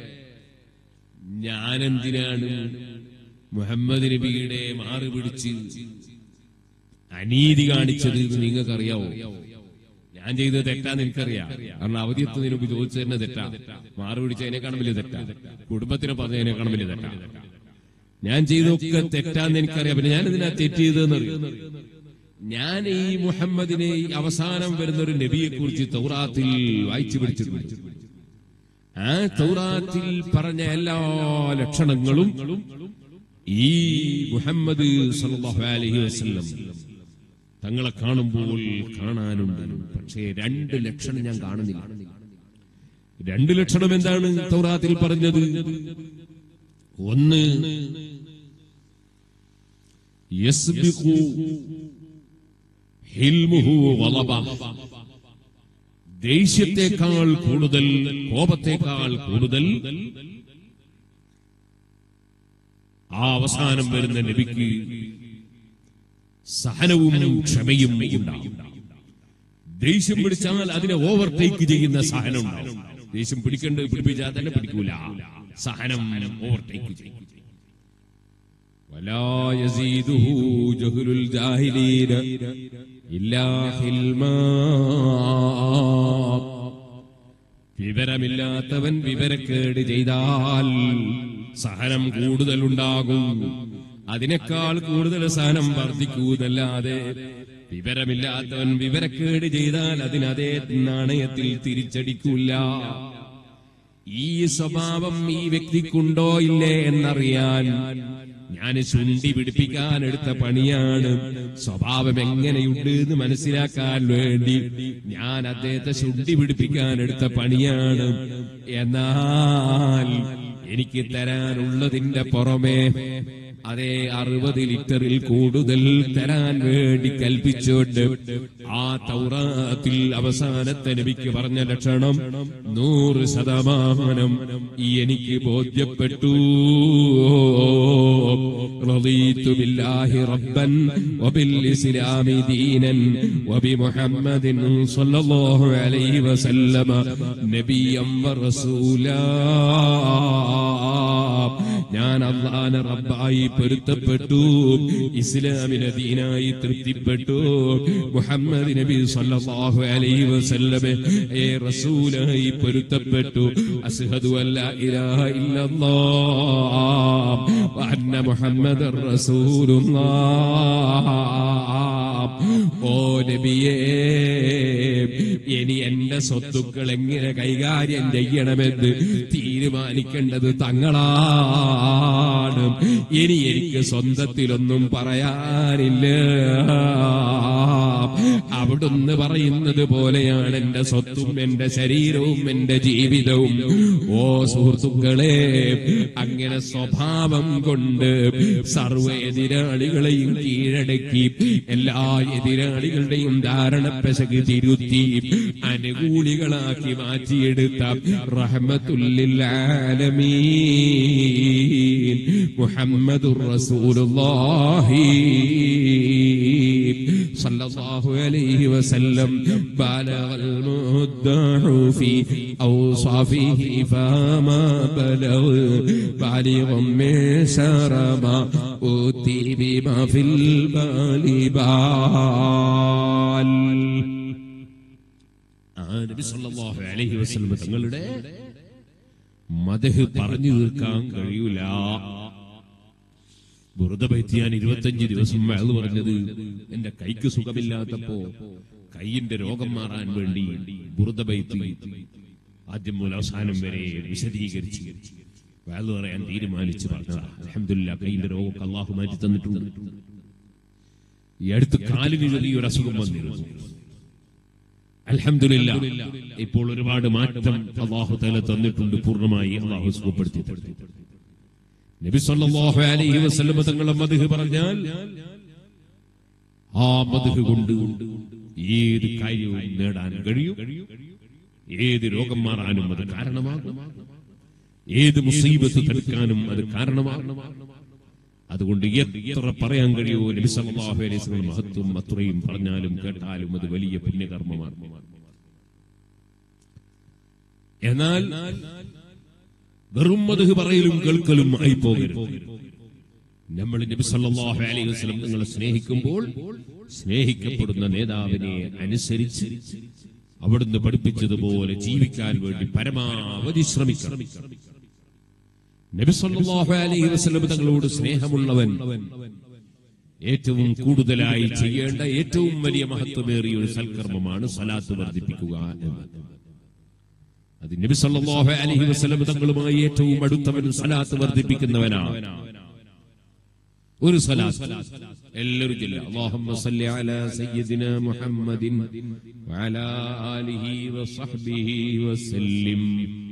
Speaker 1: ഞാനെന്തിനാണ് മുഹമ്മദ് നബിയുടെ മാറി പിടിച്ച് അനീതി കാണിച്ചത് എന്ന് നിങ്ങൾക്കറിയാവോ ഞാൻ ചെയ്തത് തെറ്റാന്ന് എനിക്കറിയാം കാരണം അവധി എത്തുന്നതിന് മുമ്പ് ചോദിച്ചു തന്നെ തെറ്റാ മാറി പിടിച്ചതിനേക്കാളും വലിയ തെറ്റാ കുടുംബത്തിനെ പറഞ്ഞതിനേക്കാളും വലിയ തെറ്റാ ഞാൻ ചെയ്തൊക്കെ തെറ്റാന്ന് എനിക്കറിയാം പിന്നെ ഞാൻ ഇതിനാ തെറ്റ് ചെയ്തതെന്ന് അറിയാം ഞാൻ ഈ മുഹമ്മദിനെ ഈ അവസാനം വരുന്ന ഒരു നബിയെ കുറിച്ച് തൗറാത്തിൽ വായിച്ചു പിടിച്ചിട്ടുണ്ട് ആ തൗറാത്തിൽ പറഞ്ഞ എല്ലാ ലക്ഷണങ്ങളും ഈ മുഹമ്മദ് സല്ലല്ലാഹു അലൈഹി വസല്ലം തങ്ങളെ കാണുമ്പോൾ കാണാനുണ്ട് പക്ഷേ രണ്ട് ലക്ഷണം ഞാൻ കാണുന്നില്ല രണ്ട് ലക്ഷണം എന്താണ് തൗറാത്തിൽ പറഞ്ഞത് ഒന്ന് യസ്ബിഖു ഹിൽമുഹു വലബ ദേഷ്യത്തെക്കാൾ കൂടുതൽ കോപത്തെക്കാൾ കൂടുതൽ ആ അവസാനം വരുന്ന നബിക്ക് സഹനവും ക്ഷമയും ഉണ്ടാകും ദേഷ്യം പിടിച്ചാൽ അതിനെ ഓവർടേക്ക് ചെയ്യുന്ന സഹനം ഉണ്ടാവും ദേഷ്യം പിടിക്കേണ്ടത് പിടിപ്പിച്ചാൽ തന്നെ പിടിക്കൂല സഹനം ഓവർടേക്ക് ചെയ്യും ولا يزيده جهل الجاهلين إلا حلما വിവരമില്ലാത്തവൻ വിവരക്കേട് ചെയ്താൽ സഹനം കൂടുതലുണ്ടാകും അതിനേക്കാൾ കൂടുതൽ സഹനം വർദ്ധിക്കൂതല്ലാതെ വിവരമില്ലാത്തവൻ വിവരക്കേട് ചെയ്താൽ അതിനതേ നാണയത്തിൽ തിരിച്ചടിക്കൂല ഈ സ്വഭാവം ഈ വ്യക്തിക്കുണ്ടോ ഇല്ലേ എന്നറിയാൻ ഞാൻ ശുണ്ടി പിടിപ്പിക്കാൻ എടുത്ത പണിയാണ് സ്വഭാവം എങ്ങനെയുണ്ട് എന്ന് മനസ്സിലാക്കാൻ വേണ്ടി ഞാൻ അദ്ദേഹത്തെ ശുണ്ടി പിടിപ്പിക്കാൻ എടുത്ത പണിയാണ് എന്നാൽ എനിക്ക് തരാനുള്ളതിന്റെ പുറമെ അതേ അറുപത് ലിറ്ററിൽ കൂടുതൽ തരാൻ വേണ്ടി കൽപ്പിച്ചുകൊണ്ട് ആ തൗറാത്തിൽ അവസാനത്തെ നബിക്ക് പറഞ്ഞ ലക്ഷണം നൂറ് ശതമാനം ഈ എനിക്ക് ബോധ്യപ്പെട്ടു رضيت بالله ربا وبالإسلام دينا وبمحمد صلى الله عليه وسلم نبيا ورسولا ഞാൻ അള്ളാനെ റബ്ബായി പൊരുത്തപ്പെട്ടു ഇസ്ലാമിനെ ദീനായി തൃപ്തിപ്പെട്ടു മുഹമ്മദ് നബി സല്ലല്ലാഹു അലൈഹി വസല്ലമെ ഏ റസൂലായി പൊരുത്തപ്പെട്ടു അസ്ഹദു അല്ല ഇലാഹ ഇല്ലല്ലാഹ് വ അന്ന മുഹമ്മദർ റസൂലുള്ളാഹ് ഓ നബിയേ ഇനി എന്റെ സ്വത്തുക്കൾ എങ്ങനെ കൈകാര്യം ചെയ്യണമെന്ന് തീരുമാനിക്കേണ്ടത് തങ്ങളാണ് ഇനി എനിക്ക് സ്വന്തത്തിലൊന്നും പറയാനില്ല അവിടുന്ന് പറയുന്നത് പോലെയാണ് എന്റെ സ്വത്തും എന്റെ ശരീരവും എന്റെ ജീവിതവും ഓ സുഹൃത്തുക്കളെ അങ്ങനെ സ്വഭാവം കൊണ്ട് സർവ എതിരാളികളെയും കീഴടക്കി എല്ലാ എതിരാളികളുടെയും ധാരണപ്പശക് തിരുത്തി അനുകൂലികളാക്കി മാറ്റിയെടുത്ത റഹ്മത്തുല്ലിൽ ആലമീൻ മുഹമ്മദുർ റസൂലുള്ളാഹി صلى الله عليه وسلم بالغ المدع في أوصافه فما بلغ بالغ من شر ما أوتي بما في البال بال ആ നബി സല്ലല്ലാഹു അലൈഹി വസല്ലം തങ്ങളുടെ മദഹ് പറഞ്ഞു തീർക്കാൻ കഴിയൂല വെറുതെ പറ്റി ഞാൻ ഇരുപത്തഞ്ച് ദിവസം അയാൾ പറഞ്ഞത് എന്റെ കൈക്ക് സുഖമില്ലാത്തപ്പോ കൈയിന്റെ രോഗം മാറാൻ വേണ്ടി ബുറുദ ബൈത്ത് ആദ്യം മുതൽ അവസാനം വരെ വിശദീകരിച്ച് വേല പറയാൻ തീരുമാനിച്ചു പറഞ്ഞതാ അലഹമില്ല കൈന്റെ രോഗമൊക്കെ അള്ളാഹു മാറ്റി തന്നിട്ടുണ്ട് ഈ അടുത്ത് കാലിന് ചെറിയൊരു അസുഖം വന്നിരുന്നു അൽഹംദുലില്ലാ ഇപ്പോൾ ഒരുപാട് മാറ്റം അള്ളാഹു തല തന്നിട്ടുണ്ട് പൂർണ്ണമായി അള്ളാഹു സുഖപ്പെടുത്തി തരുന്നു. നബി സല്ലല്ലാഹു അലൈഹി വസല്ലം തങ്ങളെ മദ്ഹ് പറഞ്ഞാൽ ആ മദ്ഹ് കൊണ്ട് ഏത് കാര്യവും നേടാൻ കഴിയും ഏത് രോഗം മാറാനും അത് കാരണമാകും ഏത് മുസീബത്ത് തടുക്കാനും അത് കാരണമാകും അതുകൊണ്ട് എത്ര പറയാൻ കഴിയുമോ നബി സല്ലല്ലാഹു അലൈഹി വസല്ലം മഹത്വം അത്രയും പറഞ്ഞാലും കേട്ടാലും അത് വലിയ പുണ്യകർമ്മമാണ് എന്നാൽ വെറും മധു പറയലും കേൾക്കലും ആയി പോകരുത് നമ്മൾ നബി സല്ലല്ലാഹു അലൈഹി വസല്ലം നിങ്ങളെ സ്നേഹിക്കുമ്പോൾ സ്നേഹിക്കപ്പെടുന്ന നേതാവിനെ അനുസരിച്ച് അവിടുന്ന് പഠിപ്പിച്ചതുപോലെ ജീവിക്കാൻ വേണ്ടി പരമാവധി ശ്രമിക്കണം നബി സല്ലല്ലാഹു അലൈഹി വസല്ലം തങ്ങളോട് സ്നേഹമുള്ളവൻ ഏറ്റവും കൂടുതലായി ചെയ്യേണ്ട ഏറ്റവും വലിയ മഹത്വമേറിയ ഒരു സൽക്കർമ്മമാണ് സലാത്ത് വർദ്ധിപ്പിക്കുക എന്ന് അത് നബി സല്ലല്ലാഹു അലൈഹി വസല്ലം തങ്ങളുമായി ഏറ്റവും അടുത്തവൻ സലാത്ത് വർദ്ധിപ്പിക്കുന്നവനാണ് ഒരു സലാത്ത് എല്ലാവരും ചൊല്ല അല്ലാഹുമ്മ സല്ലി അലാ സയ്യിദിന മുഹമ്മദിൻ വഅലാ ആലിഹി വസഹ്ബിഹി വസല്ലിം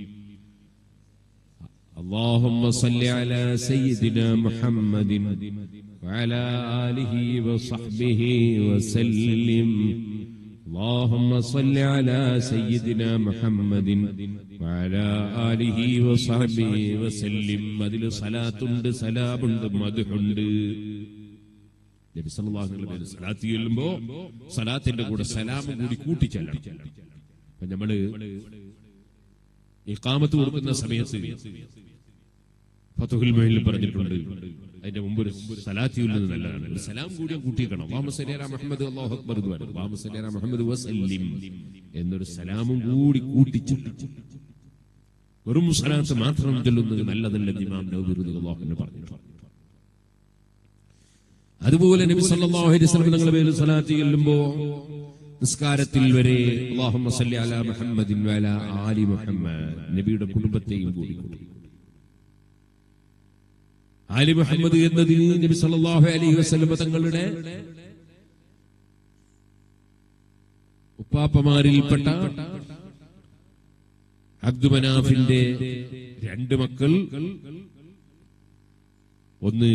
Speaker 1: اللهم صل على سيدنا محمد وعلى آله وصحبه وسلم اللهم صل على سيدنا محمد وعلى آله وصحبه وسلم അതിൽ സലാത്തുണ്ട് സലാമുണ്ട് മധുണ്ട് നബി സല്ലല്ലാഹു അലൈഹി വസല്ലം സലാത്ത് ചൊല്ലുമ്പോ സലാത്തിന്റെ കൂടെ സലാം കൂടി കൂട്ടിച്ചെല്ലണം അപ്പൊ നമ്മള് ഇഖാമത്ത് കൊടുക്കുന്ന സമയത്ത് ഫതുഹുൽ മഹലിൽ പറഞ്ഞിട്ടുണ്ട് അതിന്റെ മുമ്പ് ഒരു സലാത്തി ഉള്ളത് നല്ലതാണ് ഒരു സലാം കൂടി കൂട്ടിക്കണം വാമ സലിയാ മുഹമ്മദ് അല്ലാഹു അക്ബർ എന്ന് പറയും വാമ സലിയാ മുഹമ്മദ് വസല്ലിം എന്നൊരു സലാമും കൂടി കൂട്ടിച്ചു വെറും സലാത്ത് മാത്രം ചൊല്ലുന്നത് നല്ലതല്ല ഇമാം നബി അള്ളാഹുവിന് പറഞ്ഞു അതുപോലെ നബി സല്ലല്ലാഹു അലൈഹി വസല്ലം തങ്ങളുടെ പേരിൽ സലാത്ത് ചൊല്ലുമ്പോ നിസ്കാരത്തിൽ വരെ അല്ലാഹുമ്മ സല്ലി അലാ മുഹമ്മദിൻ വഅലാ ആലി മുഹമ്മദ് നബിയുടെ കുടുംബത്തെയും കൂടി കൂട്ടി ആലി മുഹമ്മദ് എന്നതിന് നബി സല്ലല്ലാഹു അലൈഹി വസല്ലം തങ്ങളുടെ ഉപ്പാപ്പമാരിൽപ്പെട്ട അബ്ദുമനാഫിന്റെ രണ്ട് മക്കൾ ഒന്ന്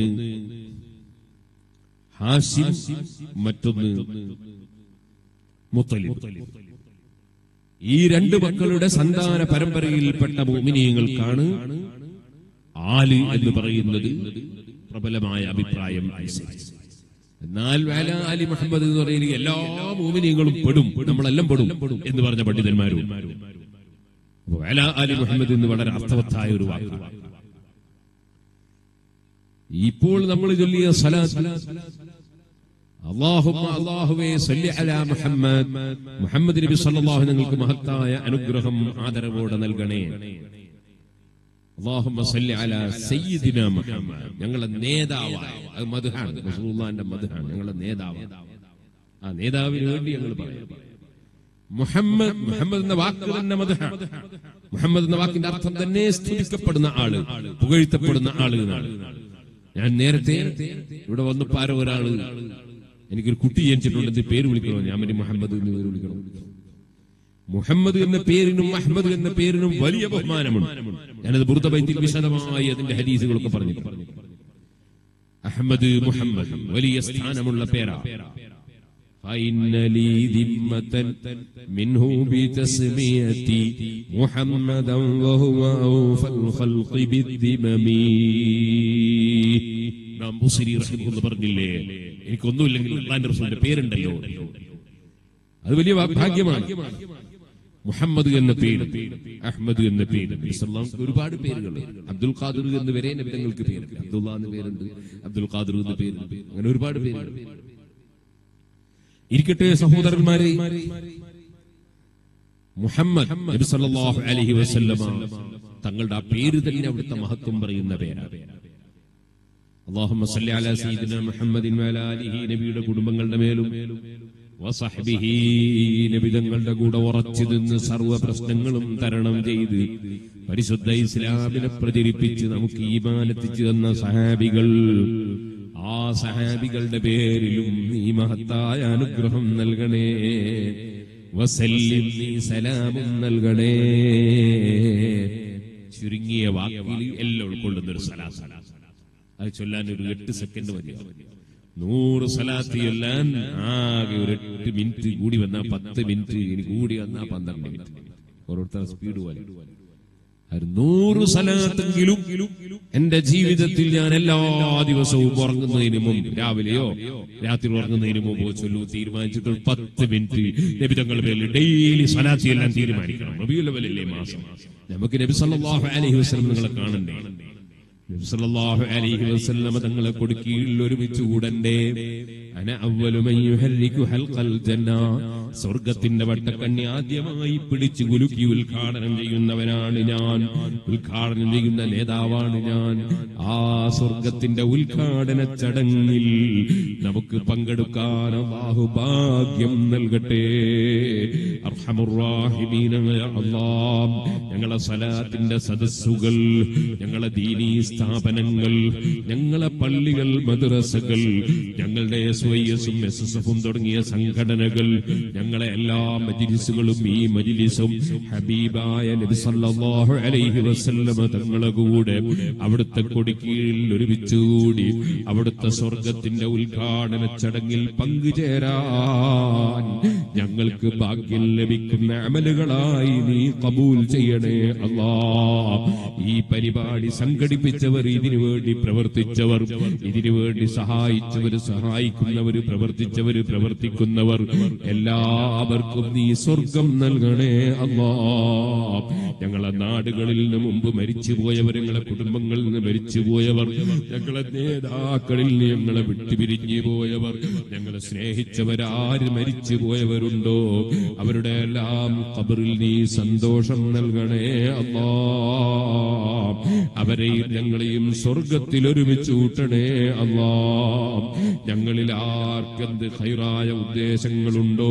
Speaker 1: ഹാസിം മറ്റൊന്ന് മുത്തലിബ് ഈ രണ്ട് മക്കളുടെ സന്താന പരമ്പരയിൽപ്പെട്ട മോമിനിയങ്ങൾക്കാണ് ആല് എന്ന് പറയുന്നത് പ്രബലമായ അഭിപ്രായം അനുസരിച്ച് എന്നാൽ വേല അലി മുഹമ്മദ് എന്ന് പറയുന്നത് എല്ലാ മോമിനിയങ്ങളും പെടും നമ്മളെല്ലാം പെടും എന്ന് പറഞ്ഞ പണ്ഡിതന്മാരും അപ്പൊ വേല അലി മുഹമ്മദ് എന്ന് വളരെ അർത്ഥവത്തായ ഒരു വാക്കാണ് ഇപ്പോൾ നമ്മൾ ചൊല്ലിയ സലാത്ത് അള്ളാഹുമ്മ അള്ളാഹുവേ സല്ലി അലാ മുഹമ്മദ് മുഹമ്മദ് നബി സല്ലല്ലാഹു നിങ്ങൾക്ക് മഹത്തായ അനുഗ്രഹം ആദരവോടെ നൽകണേ അള്ളാഹുമ്മ സല്ലി അലാ സയ്യിദിന മുഹമ്മദ് ഞങ്ങളുടെ നേതാവായ അത് മധുഹാണ് റസൂലുള്ളാഹിന്റെ മധുഹാണ് ഞങ്ങളുടെ നേതാവ് ആ നേതാവിന് വേണ്ടി ഞങ്ങൾ പറയാം മുഹമ്മദ് മുഹമ്മദ് എന്ന വാക്ക് തന്നെ മധുഹാണ് മുഹമ്മദ് എന്ന വാക്കിന്റെ അർത്ഥം തന്നെ സ്തുതിക്കപ്പെടുന്ന ആള് പുകഴ്ത്തപ്പെടുന്ന ആള് എന്നാണ് ഞാൻ നേരത്തെ ഇവിടെ വന്നപ്പോ ആരോ ഒരാള് എനിക്കൊരു കുട്ടി ജനിച്ചിട്ടുണ്ട് എന്ത് പേര് വിളിക്കണോ ഞാൻ മറ്റേ മുഹമ്മദ് എന്ന് പേര് വിളിക്കണം മുഹമ്മദ് എന്ന പേരിനും അഹമ്മദ് എന്ന പേരിനും വലിയ ബഹുമാനമുണ്ട് ഞാനത് ബുർദബൈത്തിൽ വിശദമായി അതിന്റെ ഹദീസുകളൊക്കെ പറഞ്ഞു അഹമ്മദ് മുഹമ്മദ് വലിയ സ്ഥാനമുള്ള പേരാ فإن لي ذمة منه بتسميتي محمدا وهو أوفى الخلق بالذمم നാം ബുസിരി റഹിമഹുല്ല പറഞ്ഞില്ലേ എനിക്കൊന്നുമില്ലെങ്കിൽ അള്ളാന്റെ റസൂലിന്റെ പേരുണ്ടല്ലോ അത് വലിയ ഭാഗ്യമാണ് മുഹമ്മദ് എന്ന പേര് അഹമ്മദ് എന്ന പേര് ഇസ്ലാംക്ക് ഒരുപാട് പേരുകൾ അബ്ദുൽ ഖാദിർ എന്ന് വരെ നബിതങ്ങൾക്ക് പേര് അബ്ദുള്ള എന്ന പേരുണ്ട് അബ്ദുൽ ഖാദിർ എന്ന പേരുണ്ട് അങ്ങനെ ഒരുപാട് പേരുകൾ ഇരിക്കട്ടെ സഹോദരന്മാരെ മുഹമ്മദ് നബി സല്ലല്ലാഹു അലൈഹി വസല്ലമ തങ്ങളുടെ ആ പേര് തന്നെ അവിടുത്തെ മഹത്വം പറയുന്ന പേരാണ് അള്ളാഹുമ്മ സല്ലി അലാ സയ്യിദിന മുഹമ്മദിൻ വഅലാ ആലിഹി നബിയുടെ കുടുംബങ്ങളുടെ മേലും വസഹ്ബിഹി നബിതങ്ങളുടെ കൂടെ ഉറച്ചു നിന്ന് സർവ്വ പ്രശ്നങ്ങളും തരണം ചെയ്ത് പരിശുദ്ധ ഇസ്ലാമിനെ പ്രചരിപ്പിച്ച് നമുക്ക് ഈമാനെത്തിച്ചു തന്ന സഹാബികൾ ആ സഹാബികളുടെ പേരിലും നീ മഹത്തായ അനുഗ്രഹം നൽകണേ വസല്ലിം നീ സലാമും നൽകണേ ചുരുങ്ങിയ വാക്കിൽ എല്ലാം ഉൾക്കൊള്ളുന്ന ഒരു സലാത്ത് അത് ചൊല്ലാൻ ഒരു എട്ട് സെക്കൻഡ് മതിയാവും നൂറ് സലാത്ത് ചൊല്ലാൻ ആകെ ഒരു എട്ട് മിനിറ്റ് കൂടി വന്നാ പത്ത് മിനിറ്റ് ഇനി കൂടി വന്നാ പന്ത്രണ്ട് മിനിറ്റ് ഓരോരുത്തർ സ്പീഡ് പോലെ ഒരു നൂറ് സലാത്തെങ്കിലും എന്റെ ജീവിതത്തിൽ ഞാൻ എല്ലാ ദിവസവും ഉറങ്ങുന്നതിന് മുമ്പ് രാവിലെയോ രാത്രി ഉറങ്ങുന്നതിന് മുമ്പോ ചൊല്ലു തീരുമാനിച്ചിട്ട് പത്ത് മിനിറ്റ് നബിതങ്ങളുടെ പേരിൽ ഡെയിലി സലാത്തി എല്ലാം തീരുമാനിക്കണം റബിയുലവലല്ലേ മാസം നമുക്ക് നബി സല്ലല്ലാഹു അലൈഹി വസല്ലം നിങ്ങളെ കാണണ്ടേ നബി സല്ലല്ലാഹു അലൈഹി വസല്ലം തങ്ങളെ കൊടുക്കീഴിൽ ഒരുമിച്ച് കൂടണ്ടേ അന അവ്വലു മൻ യുഹർരികു ഹൽഖൽ ജന്ന സ്വർഗത്തിന്റെ വട്ടക്കണ്ണി ആദ്യമായി പിടിച്ചു കുലുക്കി ഉദ്ഘാടനം ചെയ്യുന്നവനാണ് ഞാൻ ഉദ്ഘാടനം ചെയ്യുന്ന നേതാവാണ് ഞാൻ ആ സ്വർഗത്തിന്റെ ഉദ്ഘാടന ചടങ്ങിൽ നമുക്ക് പങ്കെടുക്കാൻ അള്ളാഹു ഭാഗ്യം നൽകട്ടെ അർഹമുറാഹിമീനായ അല്ലാഹ് ഞങ്ങളെ സലാത്തിന്റെ സദസ്സുകൾ ഞങ്ങളെ ദീനീ സ്ഥാപനങ്ങൾ ഞങ്ങളെ പള്ളികൾ മദ്രസകൾ ഞങ്ങളുടെ എസ് വൈ എസും എസ് എസ് എഫും തുടങ്ങിയ സംഘടനകൾ ഞങ്ങളെ എല്ലാ മജിലിസുകളും ഈ മജിലിസും ഹബീബായ നബി സല്ലല്ലാഹു അലൈഹി വസല്ലമ തങ്ങളെ കൂടെ അവിടുത്തെ കൊടിക്കീഴിൽ ഒരുമിച്ചുകൂടി അവിടുത്തെ സ്വർഗത്തിന്റെ ഉദ്ഘാടന ചടങ്ങിൽ പങ്കുചേരാൻ ഞങ്ങൾക്ക് ഭാഗ്യം ലഭിക്കുന്ന അമലുകളായി നീ കബൂൽ ചെയ്യണേ അല്ലാ ഈ പരിപാടി സംഘടിപ്പിച്ചവർ ഇതിനു വേണ്ടി പ്രവർത്തിച്ചവർ ഇതിനു വേണ്ടി സഹായിച്ചവർ സഹായിക്കുന്നവർ പ്രവർത്തിച്ചവർ പ്രവർത്തിക്കുന്നവർ എല്ലാവർക്കും നീ സ്വർഗം നൽകണേ അല്ലാ ഞങ്ങളെ നാടുകളിൽ നിന്ന് മുമ്പ് മരിച്ചുപോയവർ ഞങ്ങളെ കുടുംബങ്ങളിൽ നിന്ന് മരിച്ചുപോയവർ ഞങ്ങളെ നേതാക്കളിൽ നിന്ന് ഞങ്ങളെ വിട്ടുപിരിഞ്ഞു പോയവർ ഞങ്ങളെ സ്നേഹിച്ചവരാര് മരിച്ചു പോയവരുണ്ടോ അവരുടെ എല്ലാം കബറിൽ നീ സന്തോഷം നൽകണേ അല്ലാ അവരെയും ഞങ്ങളെയും സ്വർഗത്തിൽ ഒരുമിച്ച് കൂട്ടണേ അല്ലാ ഞങ്ങളിൽ ആർക്കെന്ത് ഹൈറായ ഉദ്ദേശങ്ങളുണ്ടോ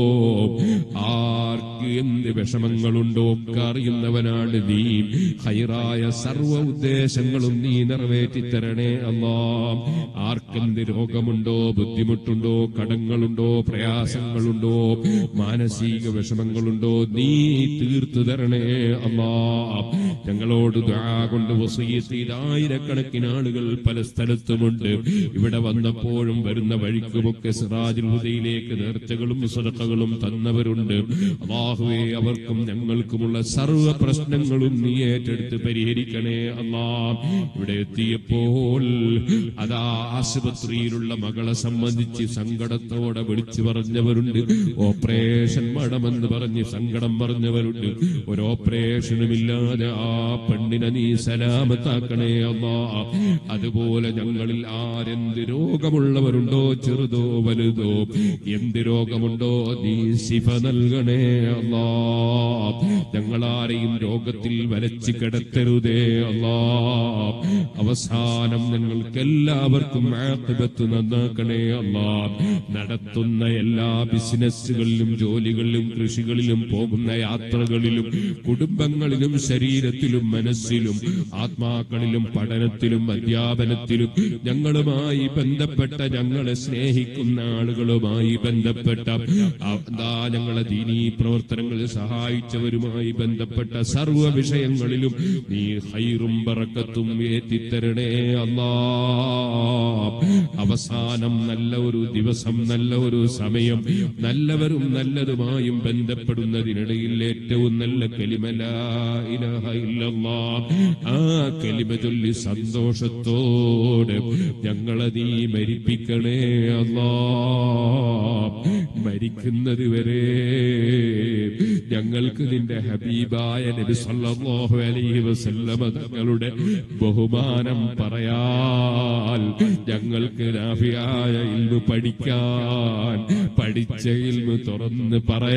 Speaker 1: ആർക്ക് എന്ത് വിഷമങ്ങളുണ്ടോ ഒക്കെ അറിയുന്നവനാണ് നീ ഹൈറായ സർവ ഉദ്ദേശങ്ങളും നീ നിറവേറ്റി തരണേ അല്ലാ ആർക്കെന്ത് രോഗമുണ്ടോ ബുദ്ധിമുട്ടുണ്ടോ കടങ്ങളുണ്ടോ പ്രയാസങ്ങളുണ്ടോ മാനസിക വിഷമങ്ങളുണ്ടോ നീ തീർത്തു തരണേ അല്ലാ ഞങ്ങളോട് ദുആ കൊണ്ട് വസീയത്ത് ചെയ്ത ആയിരക്കണക്കിന് ആളുകൾ പല സ്ഥലത്തുമുണ്ട് ഇവിടെ വന്നപ്പോഴും വരുന്ന വഴിക്കുമൊക്കെ സിറാജുൽ ഹുദയിലേക്ക് നേർച്ചകളും സദഖകളും തന്നവരുണ്ട് അള്ളാഹുവേ അവർക്കും ഞങ്ങൾക്കുമുള്ള സർവ്വ പ്രശ്നങ്ങളും നീ ഏറ്റെടുത്ത് പരിഹരിക്കണേ അല്ലാ ഇവിടെ എത്തിയപ്പോൾ അതാ ആശുപത്രിയിലുള്ള മകളെ സംബന്ധിച്ച് സങ്കടത്തോടെ വിളിച്ചു പറഞ്ഞവരുണ്ട് ഓപ്പറേഷൻ വേണമെന്ന് പറഞ്ഞ് സങ്കടം പറഞ്ഞവരുണ്ട് ഒരു ഓപ്പറേഷനുമില്ലാതെ ആ പെണ്ണിനെ നീ സലാമത്താക്കണേ അല്ലാ അതുപോലെ ഞങ്ങളിൽ ആരെന്ത് രോഗമുള്ളവരുണ്ടോ ചെറുതോ വലുതോ എന്ത് രോഗമുണ്ടോ നീ ശിഫ നൽകണേ അല്ലാ ഞങ്ങളാരെയും രോഗത്തിൽ വലച്ചു കിടത്തരുതേ അല്ലാ അവസാനം ഞങ്ങൾക്ക് എല്ലാവർക്കും ആഖിബത്ത് നന്നാക്കണേ അല്ലാ നടത്തുന്ന എല്ലാ ബിസിനസ്സുകളിലും ജോലികളിലും കൃഷികളിലും പോകുന്ന യാത്രകളിലും കുടുംബങ്ങളിലും ശരീരത്തിലും മനസ്സിലും ആത്മാക്കളിലും പഠനത്തിലും അധ്യാപനത്തിലും ഞങ്ങളുമായി ബന്ധപ്പെട്ട ഞങ്ങളെ സ്നേഹിക്കുന്ന ആളുകളുമായി ബന്ധപ്പെട്ട അതാ ഞങ്ങളെ ദീനീ പ്രവർത്തനങ്ങളിൽ സഹായിച്ചവരുമായി ബന്ധപ്പെട്ട സർവ്വ വിഷയങ്ങളിലും നീ ഹൈറും ബറക്കത്തും ഏറ്റിത്തരണേ അല്ലാ അവസാനം നല്ല ഒരു ദിവസം നല്ല ഒരു സമയം നല്ലവരും നല്ലതുമായും ബന്ധപ്പെടുന്നതിനിടയിൽ ഏറ്റവും നല്ല കലിമല ഇലാഹ ഇല്ലല്ലാ ആ കലിമ ചൊല്ലി സന്തോഷത്തോടെ ഞങ്ങളെ നീ മരിപ്പിക്കണേ അല്ലാ മരിക്കുന്നത് വരെ ഞങ്ങൾക്ക് നിന്റെ ഹബീബായ നബി സല്ലല്ലാഹു അലൈഹി വസല്ലമ തങ്ങളുടെ ബഹുമാനം പറയാൽ ഞങ്ങൾക്ക് നാഫിയായ ഇൽമു പഠിക്കാൻ പഠിച്ച ഇൽമു തുറന്ന്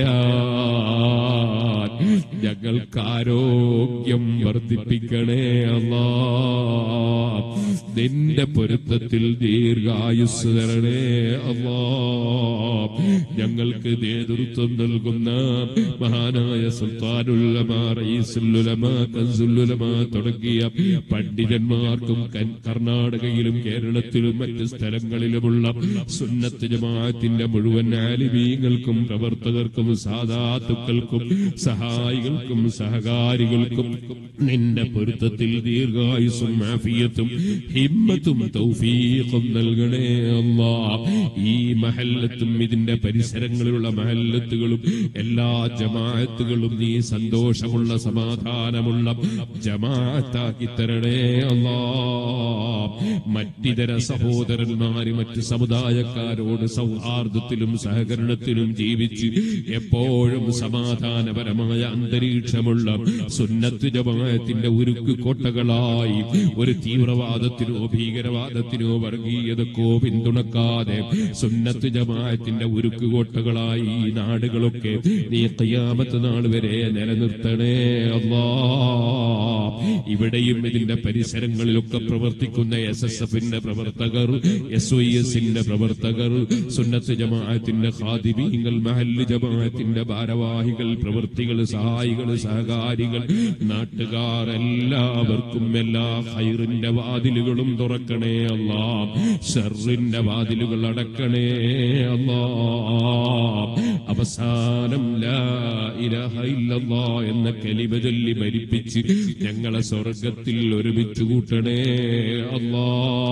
Speaker 1: പറയാൻ ഞങ്ങൾക്ക് ആരോഗ്യം വർദ്ധിപ്പിക്കണേ അല്ലാ നിന്റെ പൊരുത്തത്തിൽ ദീർഘായുസ് തരണേ അല്ലാ ഞങ്ങൾക്ക് നേതൃത്വം നൽകുന്ന മഹാനായ സുൽത്താനുല്ലമ റഈസുല്ലുലമ കൻസുല്ലുലമ തുടങ്ങിയ പണ്ഡിതന്മാർക്കും കൻ- കർണാടകയിലും കേരളത്തിലും മറ്റ് സ്ഥലങ്ങളിലുമുള്ള സുന്നത്ത് ജമാഅത്തിന്റെ മുഴുവൻ ആലിമീങ്ങൾക്കും പ്രവർത്തകർക്കും സാധാത്തുക്കൾക്കും സഹായികൾക്കും സഹകാരികൾക്കും നിന്റെ പൊരുത്തത്തിൽ ദീർഘായുസും ആഫിയത്തും ഹിമ്മത്തും തൗഫീഖും നൽകണേ അല്ലാ ഈ മഹല്ലത്തും ഇതിന്റെ പരിസരങ്ങളിലുള്ള മഹല്ലത്തുകളും എല്ലാ ജമാഅത്തുകളും നീ സന്തോഷമുള്ള സമാധാനമുള്ള ജമാഅത്താക്കി തരണേ അല്ലാ മറ്റിതര സഹോദരന്മാര് മറ്റ് സമുദായക്കാരോട് സൗഹാർദ്ദത്തിലും സഹകരണത്തിലും ജീവിച്ച് എപ്പോഴും സമാധാനപരമായ അന്തരീക്ഷമുള്ള സുന്നത്ത് ജമാഅത്തിന്റെ ഉരുക്ക് കോട്ടകളായി ഒരു തീവ്രവാദത്തിനോ ഭീകരവാദത്തിനോ വർഗീയതക്കോ പിന്തുണക്കാതെ സുന്നത്ത് ജമാഅത്തിന്റെ ഉരുക്ക് കോട്ടകളായി ഈ നാടുകളൊക്കെ നീ കയ്യാമത്ത് നാൾ വരെ നിലനിർത്തണേ അല്ലാ ഇവിടെയും ഇതിന്റെ പരിസരങ്ങളിലൊക്കെ പ്രവർത്തിക്കുന്ന എസ് എസ് എഫിന്റെ പ്രവർത്തകർ എസ് ഒ എസിന്റെ പ്രവർത്തകർ സുന്നത്ത് ജമാഅത്തിന്റെ ഖാദിബീങ്ങൾ മഹല്ല് ജമാഅത്തിന്റെ ഭാരവാഹികൾ പ്രവർത്തികൾ സഹായികൾ സഹകാരികൾ നാട്ടുകാർ എല്ലാവർക്കും എല്ലാ ഹൈറിന്റെ വാതിലുകളും തുറക്കണേ അല്ലാ ഷർറിന്റെ വാതിലുകൾ അടക്കണേ അല്ലാ അവസാനം ലാ ഇലാഹ ഇല്ലല്ലാ എന്ന കലിമ ചൊല്ലി മരിപ്പിച്ച് ഞങ്ങളെ സ്വർഗത്തിൽ ഒരുമിച്ച് കൂട്ടണേ അല്ലാ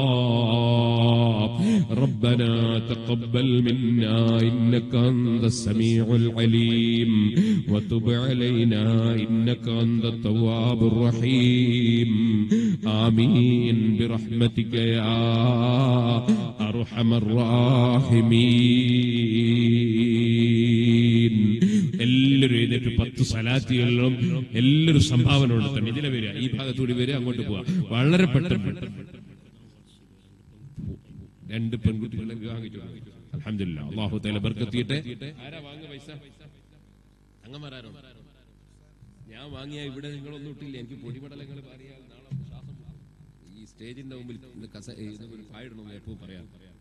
Speaker 1: ربنا تقبل منا إنك أنت السميع العليم وتب علينا إنك أنت التواب الرحيم آمين برحمتك يا أرحم الراحمين എല്ലാവരും എഴുന്നേറ്റ് പത്ത് സലാത്തികളിലും എല്ലാവരും സംഭാവന കൊടുക്കണം ഇതിലെ വരിക ഈ ഭാഗത്തൂടി വരിക അങ്ങോട്ട് പോവാ വളരെ പെട്ടെന്ന് രണ്ട് പെൺകുട്ടികളെ വിവാഹം കഴിച്ചു അലഹമില്ല അള്ളാഹു തല ബർക്കത്തിയിട്ട് ആരാ വാങ്ങുക പൈസ അങ്ങന്മാരാരോ ഞാൻ വാങ്ങിയ ഇവിടെ നിങ്ങളൊന്നും ഇട്ടില്ല എനിക്ക് പൊടിപടലങ്ങൾ പറയാൻ നാളെ ശ്വാസം മുട്ടും. ഈ സ്റ്റേജിന്റെ മുമ്പിൽ ഇത് കസ ഇത് ഒരു പായിടണമെന്ന് എപ്പോഴും പറയാം